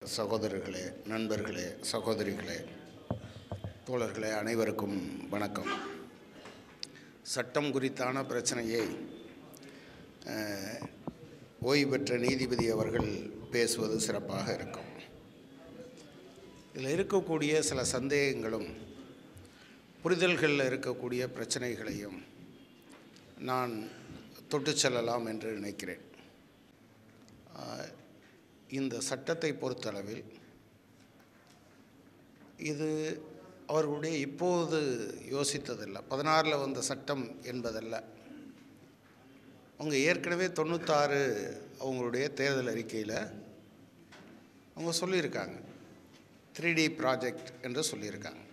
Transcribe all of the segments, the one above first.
சகோதரர்களே நண்பர்களே சகோதரிகளே தோழர்களே அனைவருக்கும் வணக்கம் சட்டம் குறித்தான பிரச்சனையை அஹ், ஓய்வு பெற்ற நீதிபதி அவர்கள் பேசுவது சிறப்பாக இருக்கும் இதில் இருக்கக்கூடிய சில சந்தேகங்களும் புரிதல்களில் இருக்கக்கூடிய பிரச்சனைகளையும் நான் தொட்டுச் செல்லலாம் என்று நினைக்கிறேன் ஆஹ், இந்த சட்டத்தை பொறுத்தளவில் இது அவர்களுடைய இப்போது யோசித்ததில்லை பதினாறில் வந்த சட்டம் என்பதல்ல அவங்க ஏற்கனவே தொண்ணூத்தாறு அவங்களுடைய தேர்தல் அறிக்கையில் அவங்க சொல்லியிருக்காங்க த்ரீ டி ப்ராஜெக்ட் என்று சொல்லியிருக்காங்க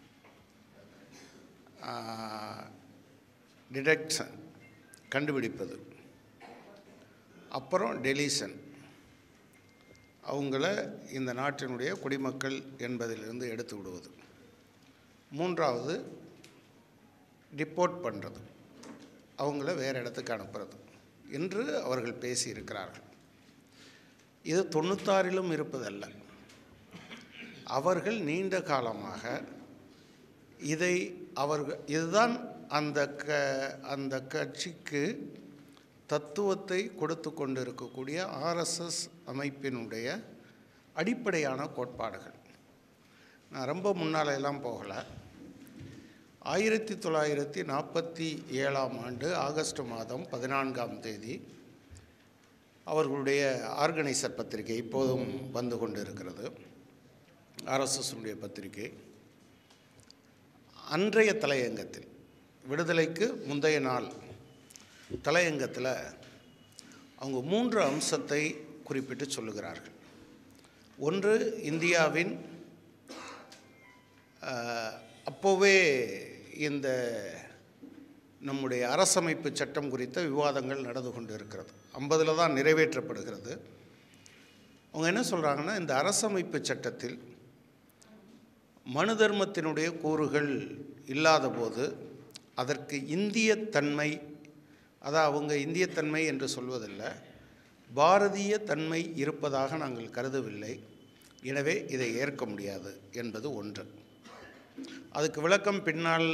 டிடெக்ஷன் கண்டுபிடிப்பது அப்புறம் டெலிஷன் அவங்கள இந்த நாட்டினுடைய குடிமக்கள் என்பதிலிருந்து எடுத்து விடுவது மூன்றாவது டிப்போர்ட் பண்ணுறது அவங்கள வேறு இடத்துக்கு அனுப்புறது என்று அவர்கள் பேசியிருக்கிறார்கள் இது தொண்ணூத்தாறிலும் இருப்பதல்ல அவர்கள் நீண்ட காலமாக இதை அவர்கள் இதுதான் அந்த க அந்த கட்சிக்கு தத்துவத்தை கொடுத்து கொண்டிருக்கக்கூடிய ஆர்எஸ்எஸ் அமைப்பினுடைய அடிப்படையான கோட்பாடுகள் நான் ரொம்ப முன்னால எல்லாம் போகலை ஆயிரத்தி தொள்ளாயிரத்தி நாற்பத்தி ஏழாம் ஆண்டு ஆகஸ்ட் மாதம் பதினான்காம் தேதி அவர்களுடைய ஆர்கனைசர் பத்திரிகை இப்போதும் வந்து கொண்டு இருக்கிறது ஆர்எஸ்எஸ்னுடைய பத்திரிகை அன்றைய தலையங்கத்தில் விடுதலைக்கு முந்தைய நாள் தலையங்கத்தில் அவங்க மூன்று அம்சத்தை குறிப்பிட்டு சொல்லுகிறார்கள் ஒன்று இந்தியாவின் அஹ், அப்போவே இந்த நம்முடைய அரசமைப்பு சட்டம் குறித்த விவாதங்கள் நடந்து கொண்டு இருக்கிறது ஐம்பதில் தான் நிறைவேற்றப்படுகிறது அவங்க என்ன சொல்கிறாங்கன்னா இந்த அரசமைப்பு சட்டத்தில் மனு தர்மத்தினுடைய கூறுகள் இல்லாத போது அதற்கு இந்திய தன்மை அதான் அவங்க இந்தியத்தன்மை என்று சொல்வதில்லை பாரதிய தன்மை இருப்பதாக நாங்கள் கருதவில்லை எனவே இதை ஏற்க முடியாது என்பது ஒன்று அதுக்கு விளக்கம் பின்னால்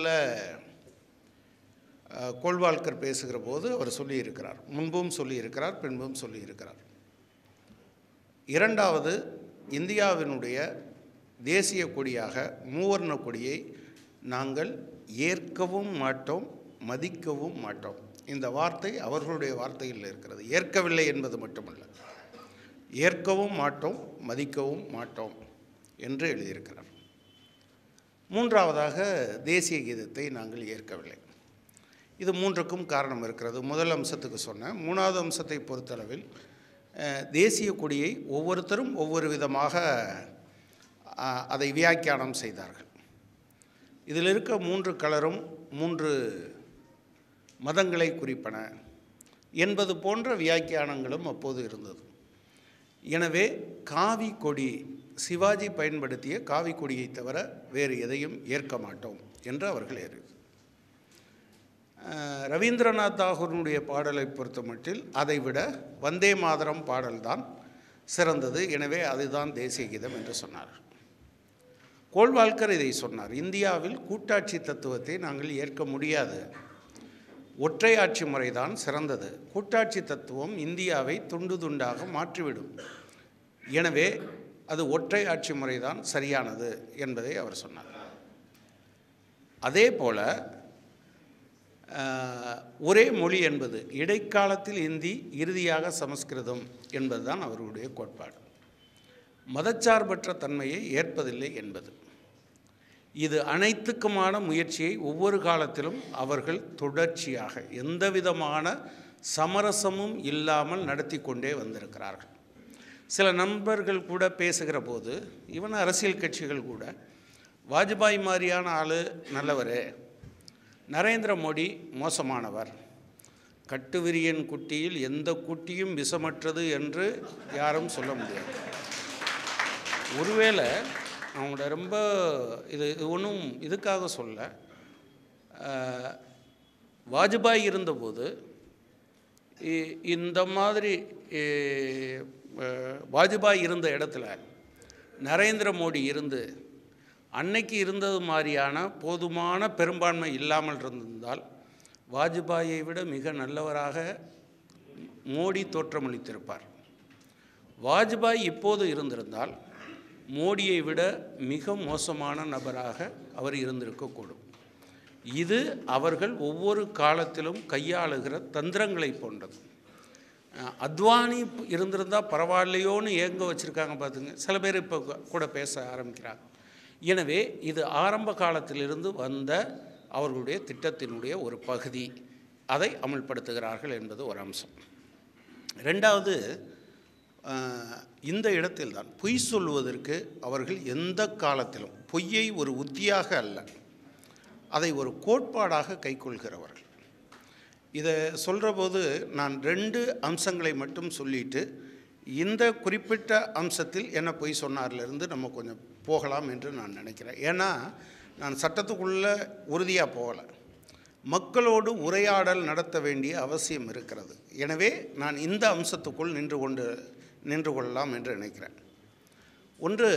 அஹ், கோல்வால்கர் பேசுகிற போது அவர் சொல்லியிருக்கிறார் முன்பும் சொல்லியிருக்கிறார் பின்பும் சொல்லியிருக்கிறார் இரண்டாவது இந்தியாவினுடைய தேசிய கொடியாக மூவர்ண கொடியை நாங்கள் ஏற்கவும் மாட்டோம் மதிக்கவும் மாட்டோம் இந்த வார்த்தை அவர்களுடைய வார்த்தையில் இருக்கிறது ஏற்கவில்லை என்பது மட்டுமல்ல ஏற்கவும் மாட்டோம் மதிக்கவும் மாட்டோம் என்று எழுதியிருக்கிறார் மூன்றாவதாக தேசிய கீதத்தை நாங்கள் ஏற்கவில்லை இது மூன்றுக்கும் காரணம் இருக்கிறது முதல் அம்சத்துக்கு சொன்னேன் மூணாவது அம்சத்தை பொறுத்தளவில் அஹ், தேசிய கொடியை ஒவ்வொருத்தரும் ஒவ்வொரு விதமாக அஹ், அதை வியாக்கியானம் செய்தார்கள் இதில் இருக்க மூன்று கலரும் மூன்று மதங்களை குறிப்பன என்பது போன்ற வியாக்கியானங்களும் அப்போது இருந்தது எனவே காவி கொடி சிவாஜி பயன்படுத்திய காவி கொடியை தவிர வேறு எதையும் ஏற்க மாட்டோம் என்று அவர்கள் ஏறு அஹ், ரவீந்திரநாத் தாகூரினுடைய பாடலை பொறுத்தமட்டில் அதை விட வந்தே மாதரம் பாடல்தான் சிறந்தது எனவே அதுதான் தேசிய கீதம் என்று சொன்னார் கோல்வால்கர் இதை சொன்னார் இந்தியாவில் கூட்டாட்சி தத்துவத்தை நாங்கள் ஏற்க முடியாது ஒற்றை ஆட்சி முறைதான் சிறந்தது கூட்டாட்சி தத்துவம் இந்தியாவை துண்டு துண்டாக மாற்றிவிடும் எனவே அது ஒற்றை ஆட்சி முறைதான் சரியானது என்பதை அவர் சொன்னார் அதே போல ஆஹ், ஒரே மொழி என்பது இடைக்காலத்தில் இந்தி இறுதியாக சமஸ்கிருதம் என்பதுதான் அவர்களுடைய கோட்பாடு மதச்சார்பற்ற தன்மையை ஏற்பதில்லை என்பது இது அனைத்துக்குமான முயற்சியை ஒவ்வொரு காலத்திலும் அவர்கள் தொடர்ச்சியாக எந்தவிதமான சமரசமும் இல்லாமல் நடத்தி கொண்டே வந்திருக்கிறார்கள் சில நண்பர்கள் கூட பேசுகிற போது இவன் அரசியல் கட்சிகள் கூட வாஜ்பாய் மாதிரியான ஆள் நல்லவர் நரேந்திர மோடி மோசமானவர் கட்டுவிரியன் குட்டியில் எந்த குட்டியும் விஷமற்றது என்று யாரும் சொல்ல முடியாது ஒருவேளை அவங்களோட ரொம்ப இது இது ஒன்றும் இதுக்காக சொல்ல அஹ், வாஜ்பாய் இருந்தபோது இ- இந்த மாதிரி இ- அஹ், வாஜ்பாய் இருந்த இடத்துல நரேந்திர மோடி இருந்து அன்னைக்கு இருந்தது மாதிரியான போதுமான பெரும்பான்மை இல்லாமல் இருந்திருந்தால் வாஜ்பாயை விட மிக நல்லவராக மோடி தோற்றமளித்திருப்பார் வாஜ்பாய் இப்போது இருந்திருந்தால் மோடியை விட மிக மோசமான நபராக அவர் இருந்திருக்கக்கூடும் இது அவர்கள் ஒவ்வொரு காலத்திலும் கையாளுகிற தந்திரங்களை போன்றது அஹ் அத்வானி இருந்திருந்தால் பரவாயில்லையோன்னு ஏங்க வச்சுருக்காங்க பார்த்துங்க சில பேர் இப்போ கூட பேச ஆரம்பிக்கிறாங்க எனவே இது ஆரம்ப காலத்திலிருந்து வந்த அவர்களுடைய திட்டத்தினுடைய ஒரு பகுதி அதை அமல்படுத்துகிறார்கள் என்பது ஒரு அம்சம் ரெண்டாவது அஹ், இந்த இடத்தில்தான் பொய் சொல்வதற்கு அவர்கள் எந்த காலத்திலும் பொய்யை ஒரு உத்தியாக அல்ல அதை ஒரு கோட்பாடாக கைக்கொள்கிறவர்கள் இதை சொல்கிற போது நான் ரெண்டு அம்சங்களை மட்டும் சொல்லிட்டு இந்த குறிப்பிட்ட அம்சத்தில் என்ன பொய் சொன்னார்லேருந்து நம்ம கொஞ்சம் போகலாம் என்று நான் நினைக்கிறேன் ஏன்னா நான் சட்டத்துக்குள்ளே உறுதியாக போகலை மக்களோடு உரையாடல் நடத்த வேண்டிய அவசியம் இருக்கிறது எனவே நான் இந்த அம்சத்துக்குள் நின்று கொண்டு நின்று கொள்ளலாம் என்று நினைக்கிறேன் ஒன்று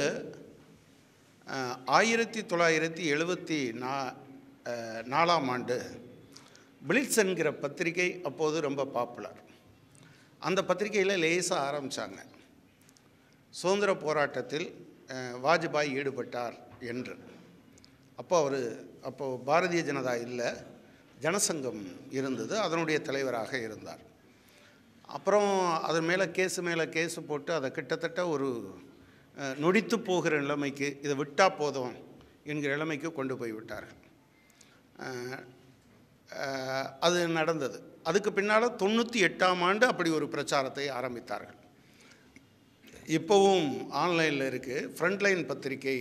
அஹ், ஆயிரத்தி தொள்ளாயிரத்தி எழுபத்தி நா அஹ், நாலாம் ஆண்டு பிளிட்ஸ் என்கிற பத்திரிகை அப்போது ரொம்ப பாப்புலர் அந்த பத்திரிகையில் லேசாக ஆரம்பித்தாங்க சுதந்திர போராட்டத்தில் அஹ், வாஜ்பாய் ஈடுபட்டார் என்று அப்போ அவர் அப்போ பாரதிய ஜனதா இல்லை ஜனசங்கம் இருந்தது அதனுடைய தலைவராக இருந்தார் அப்புறம் அதன் மேலே கேஸு மேலே கேஸு போட்டு அதை கிட்டத்தட்ட ஒரு அஹ், நொடித்து போகிற நிலைமைக்கு இதை விட்டால் போதும் என்கிற நிலைமைக்கு கொண்டு போய் விட்டார்கள் அஹ், அஹ், அது நடந்தது அதுக்கு பின்னால் தொண்ணூற்றி எட்டாம் ஆண்டு அப்படி ஒரு பிரச்சாரத்தை ஆரம்பித்தார்கள் இப்போவும் ஆன்லைனில் இருக்குது ஃப்ரண்ட்லைன் பத்திரிகை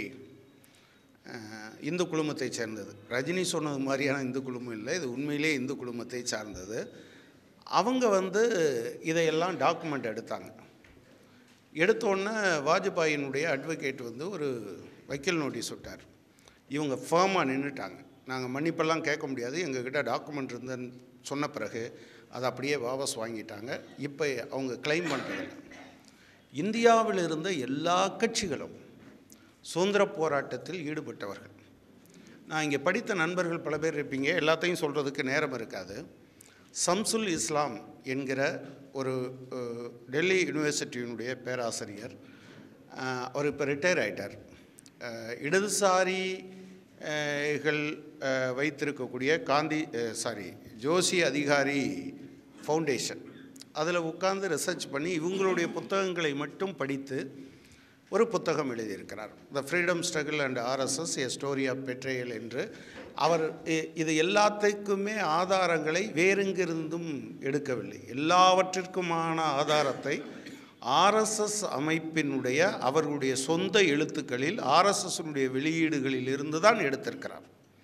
அஹ், இந்து குழுமத்தை சேர்ந்தது ரஜினி சொன்னது மாதிரியான இந்து குழுமம் இல்லை இது உண்மையிலே இந்து குழுமத்தை சார்ந்தது அவங்க வந்து இதையெல்லாம் டாக்குமெண்ட் எடுத்தாங்க எடுத்தோடனே வாஜ்பாயினுடைய அட்வொகேட் வந்து ஒரு வக்கீல் நோட்டீஸ் விட்டார் இவங்க ஃபேமாக நின்றுட்டாங்க நாங்கள் மன்னிப்பெல்லாம் கேட்க முடியாது எங்ககிட்ட டாக்குமெண்ட் இருந்தன்னு சொன்ன பிறகு அதை அப்படியே வாபஸ் வாங்கிட்டாங்க இப்போ அவங்க கிளைம் பண்ணுறதில்ல இந்தியாவில் இருந்த எல்லா கட்சிகளும் சுதந்திர போராட்டத்தில் ஈடுபட்டவர்கள் நான் இங்கே படித்த நண்பர்கள் பல பேர் இருப்பீங்க எல்லாத்தையும் சொல்கிறதுக்கு நேரம் இருக்காது சம்சுல் இஸ்லாம் என்கிற ஒரு அஹ், டெல்லி யூனிவர்சிட்டியினுடைய பேராசிரியர் அஹ், அவர் இப்போ ரிட்டையர் ஆயிட்டார் அஹ், இடதுசாரி அஹ், கள் அஹ், வைத்திருக்கக்கூடிய காந்தி சாரி ஜோஷி அதிகாரி ஃபவுண்டேஷன் அதில் உட்கார்ந்து ரிசர்ச் பண்ணி இவங்களுடைய புத்தகங்களை மட்டும் படித்து ஒரு புத்தகம் எழுதியிருக்கிறார் the freedom struggle and RSS a story of betrayal என்று அவர் இ- இது எல்லாத்துக்குமே ஆதாரங்களை வேறெங்கிருந்தும் எடுக்கவில்லை எல்லாவற்றிற்குமான ஆதாரத்தை ஆர்எஸ்எஸ் அமைப்பினுடைய அவர்களுடைய சொந்த எழுத்துக்களில் ஆர்எஸ்எஸ்னுடைய வெளியீடுகளில் இருந்து தான் எடுத்திருக்கிறார்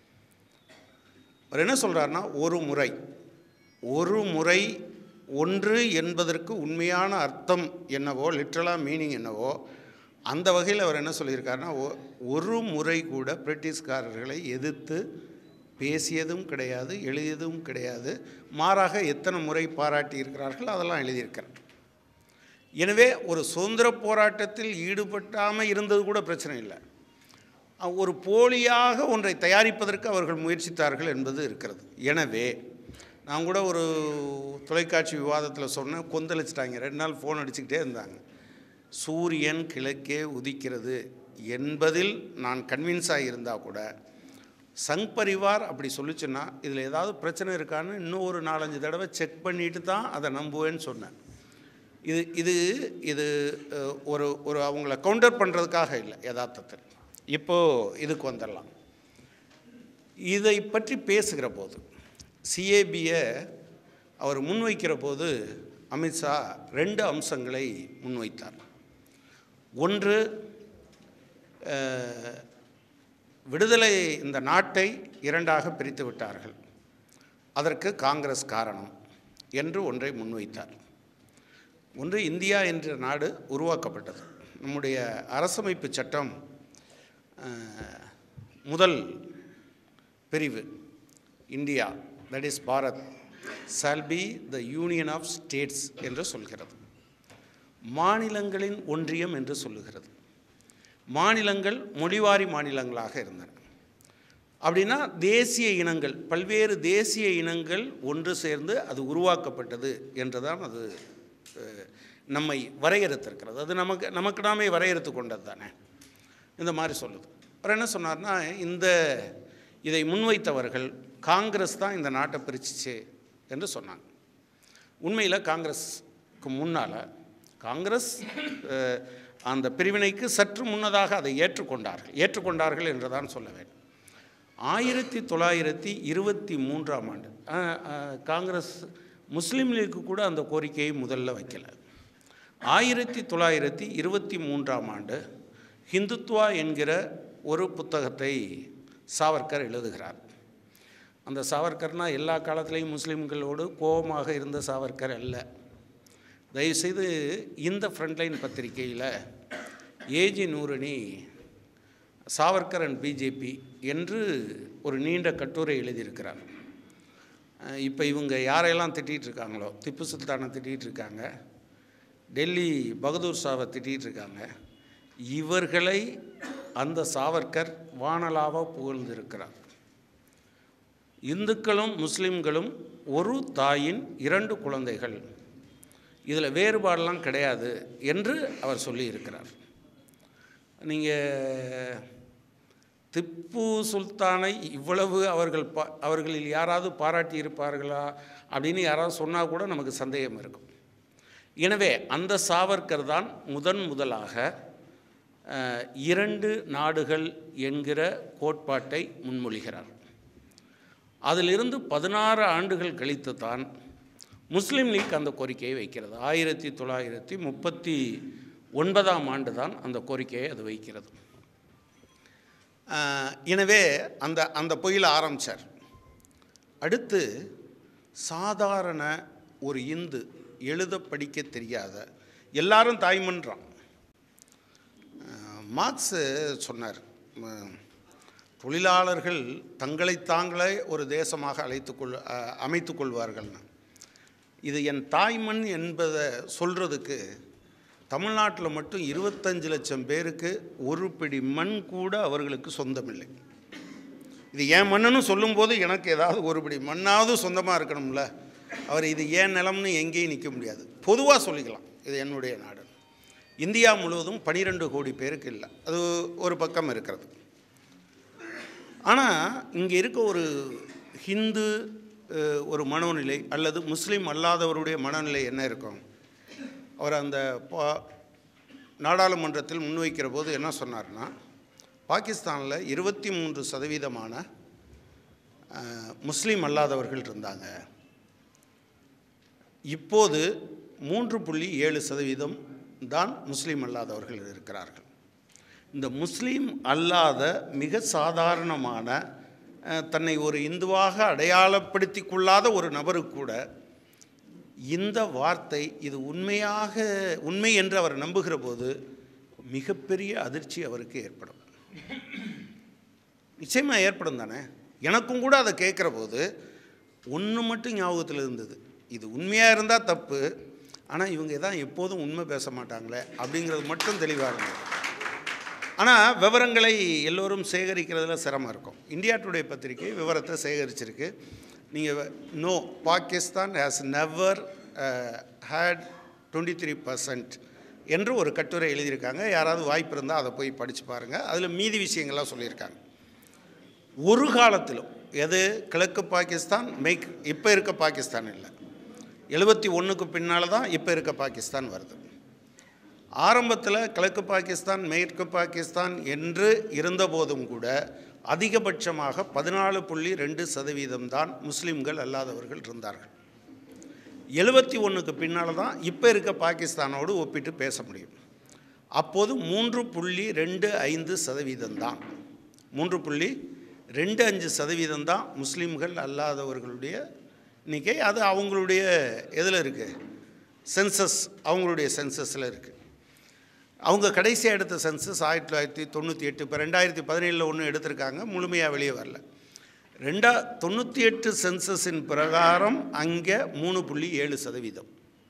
அவர் என்ன சொல்கிறாருன்னா ஒரு முறை ஒரு முறை ஒன்று என்பதற்கு உண்மையான அர்த்தம் என்னவோ லிட்ரலாக மீனிங் என்னவோ அந்த வகையில் அவர் என்ன சொல்லியிருக்காருன்னா ஒ- ஒரு முறை கூட பிரிட்டிஷ்காரர்களை எதிர்த்து பேசியதும் கிடையாது எழுதியதும் கிடையாது மாறாக எத்தனை முறை பாராட்டி இருக்கிறார்கள் அதெல்லாம் எழுதியிருக்கிறார் எனவே ஒரு சுதந்திர போராட்டத்தில் ஈடுபட்டாமல் இருந்தது கூட பிரச்சனை இல்லை அஹ் ஒரு போலியாக ஒன்றை தயாரிப்பதற்கு அவர்கள் முயற்சித்தார்கள் என்பது இருக்கிறது எனவே நான் கூட ஒரு தொலைக்காட்சி விவாதத்தில் சொன்னேன் கொந்தளிச்சிட்டாங்க ரெண்டு நாள் ஃபோன் அடிச்சுக்கிட்டே இருந்தாங்க சூரியன் கிழக்கே உதிக்கிறது என்பதில் நான் கன்வின்ஸாக இருந்தால் கூட சங் பரிவார் அப்படி சொல்லிச்சுன்னா இதில் ஏதாவது பிரச்சனை இருக்கான்னு இன்னும் ஒரு நாலஞ்சு தடவை செக் பண்ணிட்டு தான் அதை நம்புவேன்னு சொன்னேன் இது இது இது அஹ், ஒரு ஒரு அவங்கள கவுண்டர் பண்ணுறதுக்காக இல்லை யதார்த்தத்தில் இப்போது இதுக்கு வந்துடலாம் இதை பற்றி பேசுகிற போது சிஏபியை அவர் முன்வைக்கிற போது அமித்ஷா ரெண்டு அம்சங்களை முன்வைத்தார் ஒன்று அஹ், விடுதலை இந்த நாட்டை இரண்டாக பிரித்து விட்டார்கள் அதற்கு காங்கிரஸ் காரணம் என்று ஒன்றை முன்வைத்தார் ஒன்று இந்தியா என்ற நாடு உருவாக்கப்பட்டது நம்முடைய அரசமைப்பு சட்டம் அஹ், முதல் பிரிவு India that is Bharat shall be the union of states என்று சொல்கிறது மாநிலங்களின் ஒன்றியம் என்று சொல்லுகிறது மாநிலங்கள் மொழிவாரி மாநிலங்களாக இருந்தன அப்படின்னா தேசிய இனங்கள் பல்வேறு தேசிய இனங்கள் ஒன்று சேர்ந்து அது உருவாக்கப்பட்டது என்றுதான் அது அஹ், நம்மை வரையறுத்திருக்கிறது அது நமக்கு நமக்கு நாமே வரையறுத்து கொண்டது தானே இந்த மாதிரி சொல்லுது அவர் என்ன சொன்னார்னா இந்த இதை முன்வைத்தவர்கள் காங்கிரஸ் தான் இந்த நாட்டை பிரிச்சிச்சு என்று சொன்னாங்க உண்மையில் காங்கிரஸ்க்கு முன்னால் காங்கிரஸ் அஹ், அந்த பிரிவினைக்கு சற்று முன்னதாக அதை ஏற்றுக்கொண்டார்கள் ஏற்றுக்கொண்டார்கள் என்று தான் சொல்ல வேண்டும் ஆயிரத்தி தொள்ளாயிரத்தி இருபத்தி மூன்றாம் ஆண்டு அஹ், அஹ், காங்கிரஸ் முஸ்லீம் லீக்கு கூட அந்த கோரிக்கையை முதல்ல வைக்கல ஆயிரத்தி தொள்ளாயிரத்தி இருபத்தி மூன்றாம் ஆண்டு ஹிந்துத்வா என்கிற ஒரு புத்தகத்தை சாவர்கர் எழுதுகிறார் அந்த சாவர்கர்னா எல்லா காலத்திலையும் முஸ்லீம்களோடு கோபமாக இருந்த சாவர்கர் அல்ல தயவுசெய்து இந்த ஃப்ரண்ட்லைன் பத்திரிகையில் AG Noorani Savarkar and BJP என்று ஒரு நீண்ட கட்டுரை எழுதியிருக்கிறார் இப்போ இவங்க யாரையெல்லாம் திட்டிகிட்டு இருக்காங்களோ திப்பு சுல்தானை திட்டிகிட்டு இருக்காங்க டெல்லி பகதூர் ஷாவை திட்டிகிட்டு இருக்காங்க இவர்களை அந்த சாவர்கர் வானலாக புகழ்ந்திருக்கிறார் இந்துக்களும் முஸ்லிம்களும் ஒரு தாயின் இரண்டு குழந்தைகள் இதில் வேறுபாடெல்லாம் கிடையாது என்று அவர் சொல்லியிருக்கிறார் நீங்கள் திப்பு சுல்தானை இவ்வளவு அவர்கள் பா அவர்களில் யாராவது பாராட்டி இருப்பார்களா அப்படின்னு யாராவது சொன்னால் கூட நமக்கு சந்தேகம் இருக்கும் எனவே அந்த சாவர்கர் தான் முதன் முதலாக அஹ், இரண்டு நாடுகள் என்கிற கோட்பாட்டை முன்மொழிகிறார் அதிலிருந்து பதினாறு ஆண்டுகள் கழித்து தான் முஸ்லீம் லீக் அந்த கோரிக்கையை வைக்கிறது ஆயிரத்தி தொள்ளாயிரத்தி முப்பத்தி ஒன்பதாம் ஆண்டு தான் அந்த கோரிக்கையை அது வைக்கிறது ஆஹ், எனவே அந்த அந்த பொய்யில் ஆரம்பித்தார் அடுத்து சாதாரண ஒரு இந்து எழுத படிக்க தெரியாத எல்லாரும் தாய்மன்றான் ஆஹ், மார்க்ஸ் சொன்னார் ம- தொழிலாளர்கள் தங்களை தாங்களே ஒரு தேசமாக அழைத்துக்கொள் அமைத்துக் கொள்வார்கள்னு இது என் தாய்மண் என்பதை சொல்கிறதுக்கு தமிழ்நாட்டில் மட்டும் இருபத்தஞ்சு லட்சம் பேருக்கு ஒரு பிடி மண் கூட அவர்களுக்கு சொந்தமில்லை இது ஏன் மண்ணுன்னு சொல்லும்போது எனக்கு ஏதாவது ஒரு பிடி மண்ணாவது சொந்தமாக இருக்கணும்ல அவர் இது ஏன் நிலம்னு எங்கேயும் நிற்க முடியாது பொதுவாக சொல்லிக்கலாம் இது என்னுடைய நாடு இந்தியா முழுவதும் பனிரெண்டு கோடி பேருக்கு இல்லை அது ஒரு பக்கம் இருக்கிறது ஆனால் இங்கே இருக்க ஒரு ஹிந்து அஹ், ஒரு மனோநிலை அல்லது முஸ்லீம் அல்லாதவருடைய மனநிலை என்ன இருக்கும் அவர் அந்த பா நாடாளுமன்றத்தில் முன்வைக்கிற போது என்ன சொன்னார்னா பாகிஸ்தானில் இருபத்தி மூன்று சதவீதமான அஹ், முஸ்லீம் அல்லாதவர்கள் இருந்தாங்க இப்போது மூன்று புள்ளி ஏழு சதவீதம் தான் முஸ்லீம் அல்லாதவர்கள் இருக்கிறார்கள் இந்த முஸ்லீம் அல்லாத மிக சாதாரணமான அஹ், தன்னை ஒரு இந்துவாக அடையாளப்படுத்தி கொள்ளாத ஒரு நபருக்கு கூட இந்த வார்த்தை இது உண்மையாக உண்மை என்று அவர் நம்புகிற போது மிகப்பெரிய அதிர்ச்சி அவருக்கு ஏற்படும் நிச்சயமாக ஏற்படும் தானே எனக்கும் கூட அதை கேட்குற போது ஒன்று மட்டும் ஞாபகத்தில் இருந்தது இது உண்மையாக இருந்தால் தப்பு ஆனால் இவங்க தான் எப்போதும் உண்மை பேச மாட்டாங்களே அப்படிங்கிறது மட்டும் தெளிவாக இருந்தது ஆனால் விவரங்களை எல்லோரும் சேகரிக்கிறதுல சிரமம் இருக்கும் இந்தியா டுடே பத்திரிகை விவரத்தை சேகரிச்சிருக்கு நீங்கள் no Pakistan has never had twenty three percent என்று ஒரு கட்டுரை எழுதியிருக்காங்க யாராவது வாய்ப்பு இருந்தால் அதை போய் படித்து பாருங்கள் அதில் மீதி விஷயங்கள்லாம் சொல்லியிருக்காங்க ஒரு காலத்திலும் எது கிழக்கு பாகிஸ்தான் மெய்க் இப்போ இருக்க பாகிஸ்தான் இல்லை எழுபத்தி ஒன்றுக்கு பின்னால் தான் இப்போ இருக்க பாகிஸ்தான் வருது ஆரம்பத்தில் கிழக்கு பாகிஸ்தான் மேற்கு பாகிஸ்தான் என்று இருந்தபோதும் கூட அதிகபட்சமாக பதினாலு புள்ளி ரெண்டு சதவீதம் தான் முஸ்லீம்கள் அல்லாதவர்கள் இருந்தார்கள் எழுபத்தி ஒன்றுக்கு பின்னால் தான் இப்போ இருக்க பாகிஸ்தானோடு ஒப்பிட்டு பேச முடியும் அப்போது மூன்று புள்ளி ரெண்டு ஐந்து சதவீதம் தான் மூன்று புள்ளி ரெண்டு அஞ்சு சதவீதம் தான் முஸ்லீம்கள் அல்லாதவர்களுடைய எண்ணிக்கை அது அவங்களுடைய எதில் இருக்குது சென்சஸ் அவங்களுடைய சென்சஸில் இருக்குது அவங்க கடைசியாக எடுத்த சென்சஸ் ஆயிரத்தி தொள்ளாயிரத்தி தொண்ணூற்றி எட்டு இப்போ ரெண்டாயிரத்தி பதினேழில் ஒன்று எடுத்திருக்காங்க முழுமையாக வெளியே வரல ரெண்டா தொண்ணூற்றி எட்டு சென்சஸின் பிரகாரம் அங்கே மூணு புள்ளி ஏழு சதவீதம்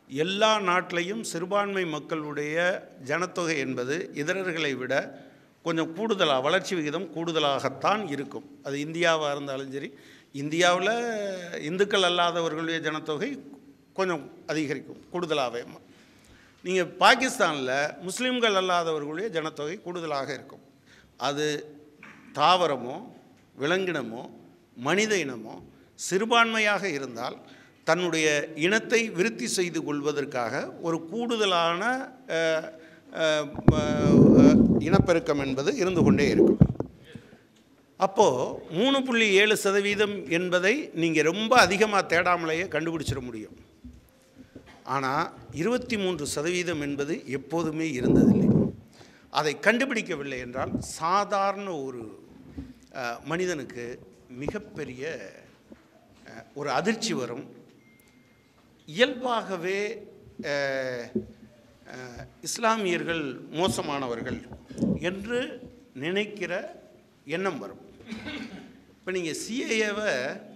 எல்லா நாட்டிலையும் சிறுபான்மை மக்களுடைய ஜனத்தொகை என்பது இதரர்களை விட கொஞ்சம் கூடுதலாக வளர்ச்சி விகிதம் கூடுதலாகத்தான் இருக்கும் அது இந்தியாவாக இருந்தாலும் சரி இந்தியாவில் இந்துக்கள் அல்லாதவர்களுடைய ஜனத்தொகை கொஞ்சம் அதிகரிக்கும் கூடுதலாகவே நீங்கள் பாகிஸ்தானில் முஸ்லீம்கள் அல்லாதவர்களுடைய ஜனத்தொகை கூடுதலாக இருக்கும் அது தாவரமோ விலங்கினமோ மனித இனமோ சிறுபான்மையாக இருந்தால் தன்னுடைய இனத்தை விருத்தி செய்து கொள்வதற்காக ஒரு கூடுதலான அஹ், அஹ், அஹ், இனப்பெருக்கம் என்பது இருந்து கொண்டே இருக்கும் அப்போது மூணு புள்ளி ஏழு சதவீதம் என்பதை நீங்கள் ரொம்ப அதிகமாக தேடாமலேயே கண்டுபிடிச்சிட முடியும் ஆனால் இருபத்தி மூன்று சதவீதம் என்பது எப்போதுமே இருந்ததில்லை அதை கண்டுபிடிக்கவில்லை என்றால் சாதாரண ஒரு அஹ், மனிதனுக்கு மிகப்பெரிய அஹ், ஒரு அதிர்ச்சி வரும் இயல்பாகவே அஹ், அஹ், இஸ்லாமியர்கள் மோசமானவர்கள் என்று நினைக்கிற எண்ணம் வரும் இப்போ நீங்கள் சிஏஏவை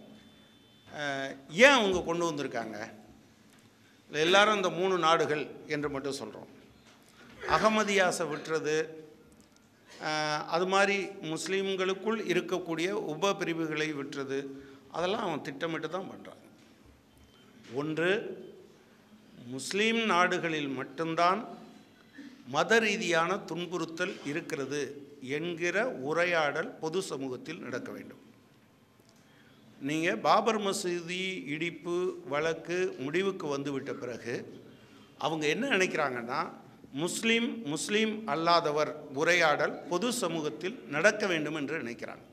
ஏன் அவங்க கொண்டு வந்திருக்காங்க இல்ல எல்லாரும் இந்த மூணு நாடுகள் என்று மட்டும் சொல்கிறோம் அகமதியாசை விட்டுறது அஹ், அது மாதிரி முஸ்லீம்களுக்குள் இருக்கக்கூடிய உப பிரிவுகளை விட்டுறது அதெல்லாம் அவன் திட்டமிட்டு தான் பண்ணுறான் ஒன்று முஸ்லீம் நாடுகளில் மட்டும்தான் மத ரீதியான துன்புறுத்தல் இருக்கிறது என்கிற உரையாடல் பொது சமூகத்தில் நடக்க வேண்டும் நீங்கள் பாபர் மசூதி இடிப்பு வழக்கு முடிவுக்கு வந்துவிட்ட பிறகு அவங்க என்ன நினைக்கிறாங்கன்னா முஸ்லீம் முஸ்லீம் அல்லாதவர் உரையாடல் பொது சமூகத்தில் நடக்க வேண்டும் என்று நினைக்கிறாங்க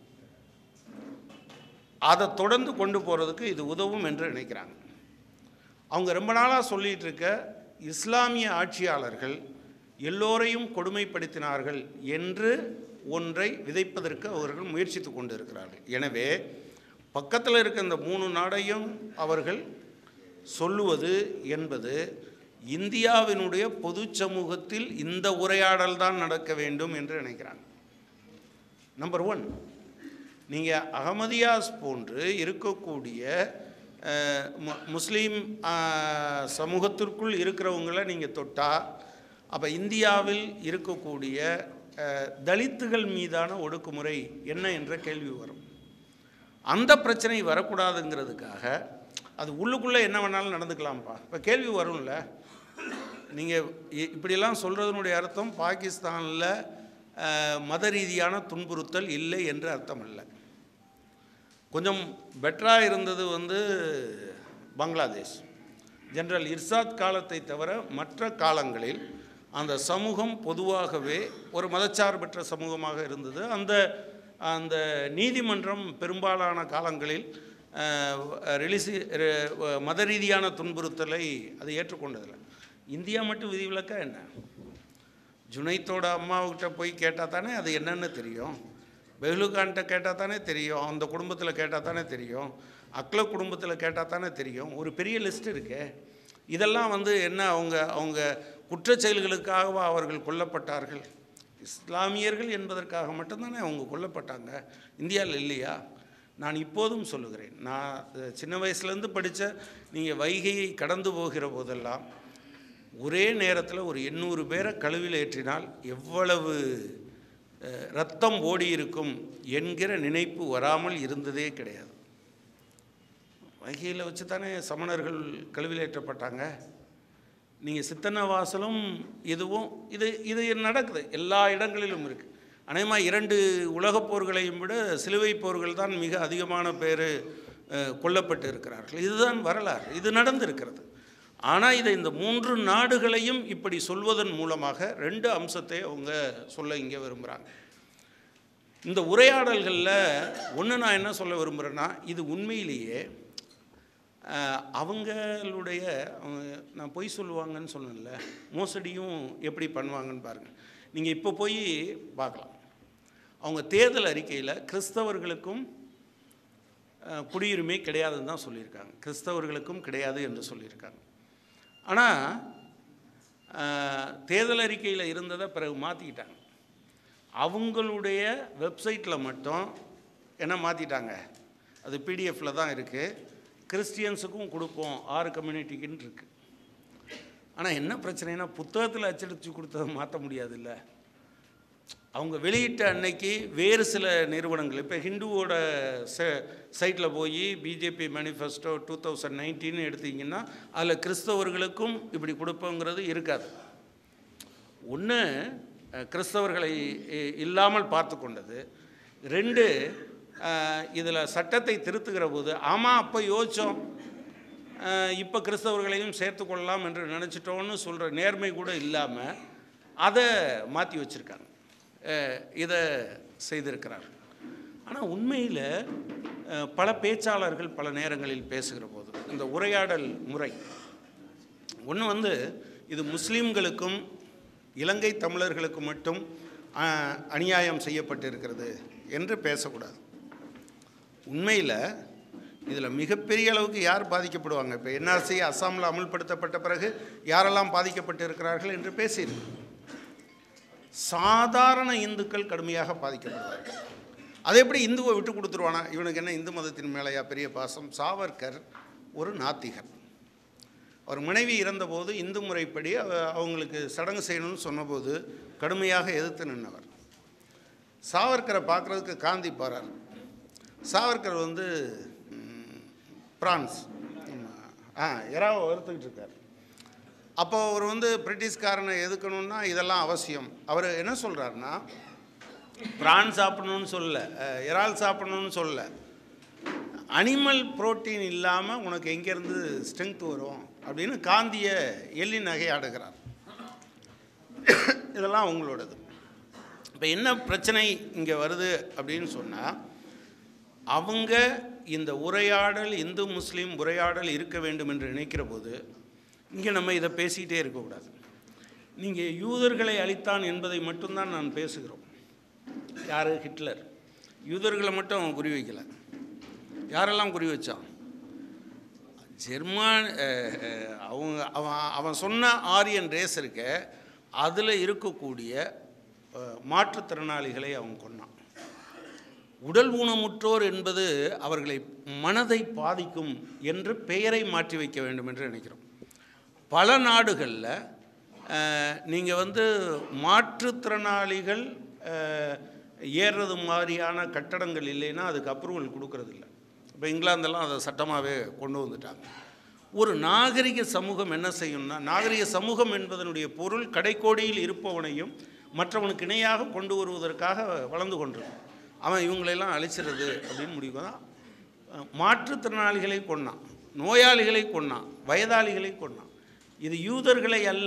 அதை தொடர்ந்து கொண்டு போகிறதுக்கு இது உதவும் என்று நினைக்கிறாங்க அவங்க ரொம்ப நாளாக சொல்லிட்டு இருக்க இஸ்லாமிய ஆட்சியாளர்கள் எல்லோரையும் கொடுமைப்படுத்தினார்கள் என்று ஒன்றை விதைப்பதற்கு அவர்கள் முயற்சித்து கொண்டு இருக்கிறார்கள் எனவே பக்கத்தில் இருக்க இந்த மூணு நாடையும் அவர்கள் சொல்லுவது என்பது இந்தியாவினுடைய பொது சமூகத்தில் இந்த உரையாடல் தான் நடக்க வேண்டும் என்று நினைக்கிறாங்க நம்பர் ஒன் நீங்கள் அகமதியாஸ் போன்று இருக்கக்கூடிய அஹ், மு- முஸ்லீம் அஹ், சமூகத்திற்குள் இருக்கிறவங்கள நீங்கள் தொட்டால் அப்போ இந்தியாவில் இருக்கக்கூடிய அஹ், தலித்துகள் மீதான ஒடுக்குமுறை என்ன என்ற கேள்வி வரும் அந்த பிரச்சனை வரக்கூடாதுங்கிறதுக்காக அது உள்ளுக்குள்ளே என்ன வேணாலும் நடந்துக்கலாம்ப்பா இப்போ கேள்வி வரும்ல நீங்கள் இப்படியெல்லாம் சொல்கிறதுனுடைய அர்த்தம் பாகிஸ்தானில் அஹ், மத ரீதியான துன்புறுத்தல் இல்லை என்று அர்த்தம் இல்லை கொஞ்சம் பெட்டராக இருந்தது வந்து பங்களாதேஷ் ஜெனரல் இர்சாத் காலத்தை தவிர மற்ற காலங்களில் அந்த சமூகம் பொதுவாகவே ஒரு மதச்சார்பற்ற சமூகமாக இருந்தது அந்த அந்த நீதிமன்றம் பெரும்பாலான காலங்களில் ரிலிசி மத ரீதியான துன்புறுத்தலை அது ஏற்றுக்கொண்டதில்லை இந்தியா மட்டும் விதிவிலக்கா என்ன ஜுனைத்தோட அம்மாவுக்கிட்ட போய் கேட்டால் தானே அது என்னன்னு தெரியும் பெஹ்லுகான்கிட்ட கேட்டால் தானே தெரியும் அந்த குடும்பத்தில் கேட்டால் தானே தெரியும் அக்ல குடும்பத்தில் கேட்டால் தானே தெரியும் ஒரு பெரிய லிஸ்ட் இருக்கே இதெல்லாம் வந்து என்ன அவங்க அவங்க குற்றச் செயல்களுக்காகவா அவர்கள் கொல்லப்பட்டார்கள் இஸ்லாமியர்கள் என்பதற்காக மட்டும்தானே அவங்க கொல்லப்பட்டாங்க இந்தியாவில் இல்லையா நான் இப்போதும் சொல்லுகிறேன் நான் அஹ், சின்ன வயசுலேருந்து படித்த நீங்கள் வைகையை கடந்து போகிற போதெல்லாம் ஒரே நேரத்தில் ஒரு எண்ணூறு பேரை கழுவில் ஏற்றினால் எவ்வளவு அஹ், ரத்தம் ஓடி இருக்கும் என்கிற நினைப்பு வராமல் இருந்ததே கிடையாது வைகையில் வச்சு தானே சமணர்கள் கழுவில் ஏற்றப்பட்டாங்க நீங்கள் சித்தன்னவாசலும் இதுவும் இது இது நடக்குது எல்லா இடங்களிலும் இருக்குது அநேகமாக இரண்டு உலகப் போர்களையும் விட சிலுவை போர்கள் தான் மிக அதிகமான பேர் கொல்லப்பட்டு இருக்கிறார்கள் இதுதான் வரலாறு இது நடந்திருக்கிறது ஆனால் இதை இந்த மூன்று நாடுகளையும் இப்படி சொல்வதன் மூலமாக ரெண்டு அம்சத்தை அவங்க சொல்ல இங்கே விரும்புகிறாங்க இந்த உரையாடல்களில் ஒன்று நான் என்ன சொல்ல விரும்புகிறேன்னா இது உண்மையிலேயே அஹ், அவங்களுடைய அவங்க நான் பொய் சொல்லுவாங்கன்னு சொன்னேன்ல மோசடியும் எப்படி பண்ணுவாங்கன்னு பாருங்கள் நீங்கள் இப்போ போய் பார்க்கலாம் அவங்க தேர்தல் அறிக்கையில் கிறிஸ்தவர்களுக்கும் அஹ், குடியுரிமை கிடையாதுன்னு தான் சொல்லியிருக்காங்க கிறிஸ்தவர்களுக்கும் கிடையாது என்று சொல்லியிருக்காங்க ஆனால் தேர்தல் அறிக்கையில் இருந்ததை பிறகு மாற்றிக்கிட்டாங்க அவங்களுடைய வெப்சைட்டில் மட்டும் என்ன மாற்றிட்டாங்க அது பிடிஎஃப்பில் தான் இருக்குது கிறிஸ்டியன்ஸுக்கும் கொடுப்போம் ஆறு கம்யூனிட்டிக்குன்னு இருக்குது ஆனால் என்ன பிரச்சனைனா புத்தகத்தில் அச்சடித்து கொடுத்ததை மாற்ற முடியாதுல்ல அவங்க வெளியிட்ட அன்னைக்கு வேறு சில நிறுவனங்கள் இப்போ ஹிந்துவோட சைட்டில் போய் BJP manifesto two thousand nineteen எடுத்தீங்கன்னா அதில் கிறிஸ்தவர்களுக்கும் இப்படி கொடுப்போங்கிறது இருக்காது ஒன்று கிறிஸ்தவர்களை இ- இல்லாமல் பார்த்து கொண்டது ரெண்டு இதில் சட்டத்தை திருத்துகிற போது ஆமாம் அப்போ யோசித்தோம் இப்போ கிறிஸ்தவர்களையும் சேர்த்து கொள்ளலாம் என்று நினச்சிட்டோன்னு சொல்கிற நேர்மை கூட இல்லாமல் அதை மாற்றி வச்சுருக்காங்க இதை செய்திருக்கிறார் ஆனால் உண்மையில் அஹ், பல பேச்சாளர்கள் பல நேரங்களில் பேசுகிற போது இந்த உரையாடல் முறை ஒன்று வந்து இது முஸ்லீம்களுக்கும் இலங்கை தமிழர்களுக்கு மட்டும் அஹ், அநியாயம் செய்யப்பட்டிருக்கிறது என்று பேசக்கூடாது உண்மையில் இதில் மிகப்பெரிய அளவுக்கு யார் பாதிக்கப்படுவாங்க இப்போ என்ஆர்சி அஸ்ஸாமில் அமுல்படுத்தப்பட்ட பிறகு யாரெல்லாம் பாதிக்கப்பட்டு இருக்கிறார்கள் என்று பேசியிருக்கு சாதாரண இந்துக்கள் கடுமையாக பாதிக்கப்படுவார்கள் அதை எப்படி இந்துவை விட்டு கொடுத்துருவானா இவனுக்கு என்ன இந்து மதத்தின் மேலேயா பெரிய பாசம் சாவர்கர் ஒரு நாத்திகர் அவர் மனைவி இறந்தபோது இந்து முறைப்படி அவ- அவங்களுக்கு சடங்கு செய்யணும்னு சொன்னபோது கடுமையாக எதிர்த்து நின்றவர் சாவர்கரை பார்க்குறதுக்கு காந்தி போகிறார் சாவர்கர் வந்து ம், பிரான்ஸ் ஆ எறாவை வறுத்துக்கிட்டு இருக்கார் அப்போ அவர் வந்து பிரிட்டிஷ்காரனை எதுக்கணும்னா இதெல்லாம் அவசியம் அவர் என்ன சொல்கிறாருன்னா பிரான் சாப்பிடணும்னு சொல்லல அஹ், இறால் சாப்பிடணும்னு சொல்லல அனிமல் புரோட்டீன் இல்லாமல் உனக்கு எங்கேருந்து ஸ்ட்ரென்த் வரும் அப்படின்னு காந்தியை எள்ளி நகையாடுகிறார் இதெல்லாம் உங்களோடது இப்போ என்ன பிரச்சனை இங்கே வருது அப்படின்னு சொன்னால் அவங்க இந்த உரையாடல் இந்து முஸ்லீம் உரையாடல் இருக்க வேண்டும் என்று நினைக்கிற போது இங்கே நம்ம இதை பேசிக்கிட்டே இருக்கக்கூடாது நீங்கள் யூதர்களை அழித்தான் என்பதை மட்டும்தான் நான் பேசுகிறோம் யார் ஹிட்லர் யூதர்களை மட்டும் அவன் குறி வைக்கல யாரெல்லாம் குறி வச்சான் ஜெர்மான் அஹ், அஹ், அவங்க அவன் அவன் சொன்ன ஆரியன் ரேஸ் இருக்க அதில் இருக்கக்கூடிய அஹ், மாற்றுத்திறனாளிகளை அவன் கொன்னான் உடல் ஊனமுற்றோர் என்பது அவர்களை மனதை பாதிக்கும் என்று பெயரை மாற்றி வைக்க வேண்டும் என்று நினைக்கிறோம் பல நாடுகளில் நீங்கள் வந்து மாற்றுத்திறனாளிகள் அஹ், ஏறுறது மாதிரியான கட்டடங்கள் இல்லைன்னா அதுக்கு அப்ரூவல் கொடுக்கறதில்ல இப்போ இங்கிலாந்தெல்லாம் அதை சட்டமாகவே கொண்டு வந்துட்டாங்க ஒரு நாகரிக சமூகம் என்ன செய்யும்னா நாகரிக சமூகம் என்பதனுடைய பொருள் கடைக்கோடியில் இருப்பவனையும் மற்றவனுக்கு இணையாக கொண்டு வருவதற்காக வளர்ந்து கொண்டிருக்கும் அவன் இவங்களெல்லாம் அழிச்சிறது அப்படின்னு முடிவு தான் அஹ், மாற்றுத்திறனாளிகளை கொன்னான் நோயாளிகளை கொன்னான் வயதாளிகளை கொன்னான் இது யூதர்களை அல்ல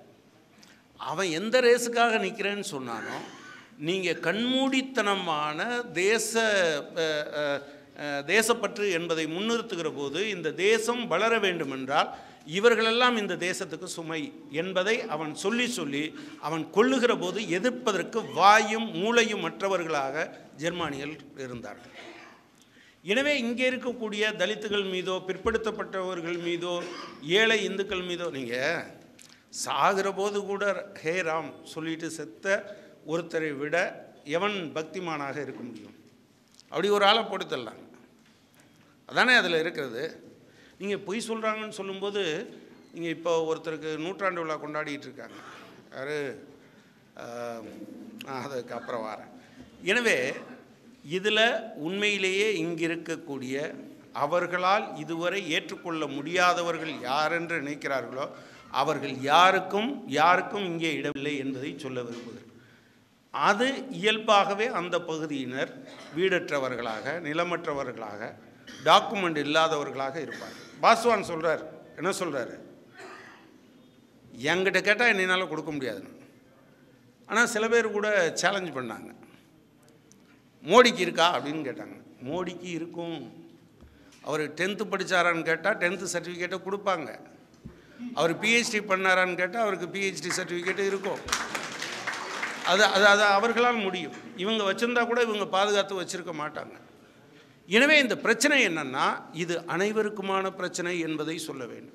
அவன் எந்த ரேஸுக்காக நிற்கிறேன்னு சொன்னானோ நீங்கள் கண்மூடித்தனமான தேச அஹ், அஹ், அஹ், தேசப்பற்று என்பதை முன்னிறுத்துகிற போது இந்த தேசம் வளர வேண்டுமென்றால் இவர்களெல்லாம் இந்த தேசத்துக்கு சுமை என்பதை அவன் சொல்லி சொல்லி அவன் கொல்லுகிற போது எதிர்ப்பதற்கு வாயும் மூளையும் மற்றவர்களாக ஜெர்மானியல் இருந்தார்கள் எனவே இங்கே இருக்கக்கூடிய தலித்துகள் மீதோ பிற்படுத்தப்பட்டவர்கள் மீதோ ஏழை இந்துக்கள் மீதோ நீங்கள் சாகிற போது கூட ஹே ராம் சொல்லிட்டு செத்த ஒருத்தரை விட எவன் பக்திமானாக இருக்க முடியும் அப்படி ஒரு ஆளை போட்டு தரலாங்க அதானே அதில் இருக்கிறது நீங்கள் பொய் சொல்கிறாங்கன்னு சொல்லும்போது நீங்கள் இப்போ ஒருத்தருக்கு நூற்றாண்டு விழா கொண்டாடிட்டு இருக்காங்க யார் அதுக்கு அப்புறம் வரேன் எனவே இதில் உண்மையிலேயே இங்கே இருக்கக்கூடிய அவர்களால் இதுவரை ஏற்றுக்கொள்ள முடியாதவர்கள் யாரென்று நினைக்கிறார்களோ அவர்கள் யாருக்கும் யாருக்கும் இங்கே இடமில்லை என்பதை சொல்ல விரும்புகிறேன் அது இயல்பாகவே அந்த பகுதியினர் வீடற்றவர்களாக நிலமற்றவர்களாக டாக்குமெண்ட் இல்லாதவர்களாக இருப்பார் பாஸ்வான் சொல்கிறார் என்ன சொல்கிறாரு என்கிட்ட கேட்டால் என்னால் கொடுக்க முடியாதுன்னு ஆனால் சில பேர் கூட சேலஞ்ச் பண்ணாங்க மோடிக்கு இருக்கா அப்படின்னு கேட்டாங்க மோடிக்கு இருக்கும் அவர் டென்த்து படித்தாரான்னு கேட்டால் டென்த்து சர்டிஃபிகேட்டை கொடுப்பாங்க அவர் பிஹெச்டி பண்ணாரான்னு கேட்டால் அவருக்கு பிஹெச்டி சர்டிஃபிகேட்டு இருக்கும் அது அது அது அவர்களால் முடியும் இவங்க வச்சுருந்தா கூட இவங்க பாதுகாத்து வச்சுருக்க மாட்டாங்க எனவே இந்த பிரச்சனை என்னன்னா இது அனைவருக்குமான பிரச்சனை என்பதை சொல்ல வேண்டும்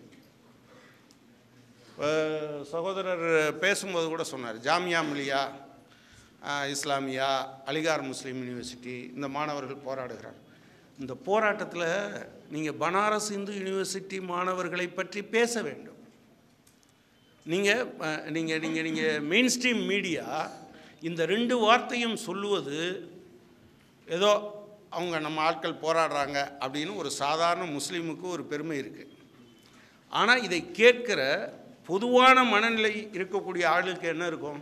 அஹ் சகோதரர் பேசும்போது கூட சொன்னார் ஜாமியா மிலியா அஹ் இஸ்லாமியா அலிகார் முஸ்லீம் யூனிவர்சிட்டி இந்த மாணவர்கள் போராடுகிறார் இந்த போராட்டத்தில் நீங்கள் பனாரஸ் இந்து யூனிவர்சிட்டி மாணவர்களை பற்றி பேச வேண்டும் நீங்கள் நீங்கள் நீங்கள் நீங்கள் மெயின் ஸ்ட்ரீம் மீடியா இந்த ரெண்டு வார்த்தையும் சொல்லுவது ஏதோ அவங்க நம்ம ஆட்கள் போராடுறாங்க அப்படின்னு ஒரு சாதாரண முஸ்லீமுக்கு ஒரு பெருமை இருக்குது ஆனால் இதை கேட்கிற பொதுவான மனநிலை இருக்கக்கூடிய ஆளுக்கு என்ன இருக்கும்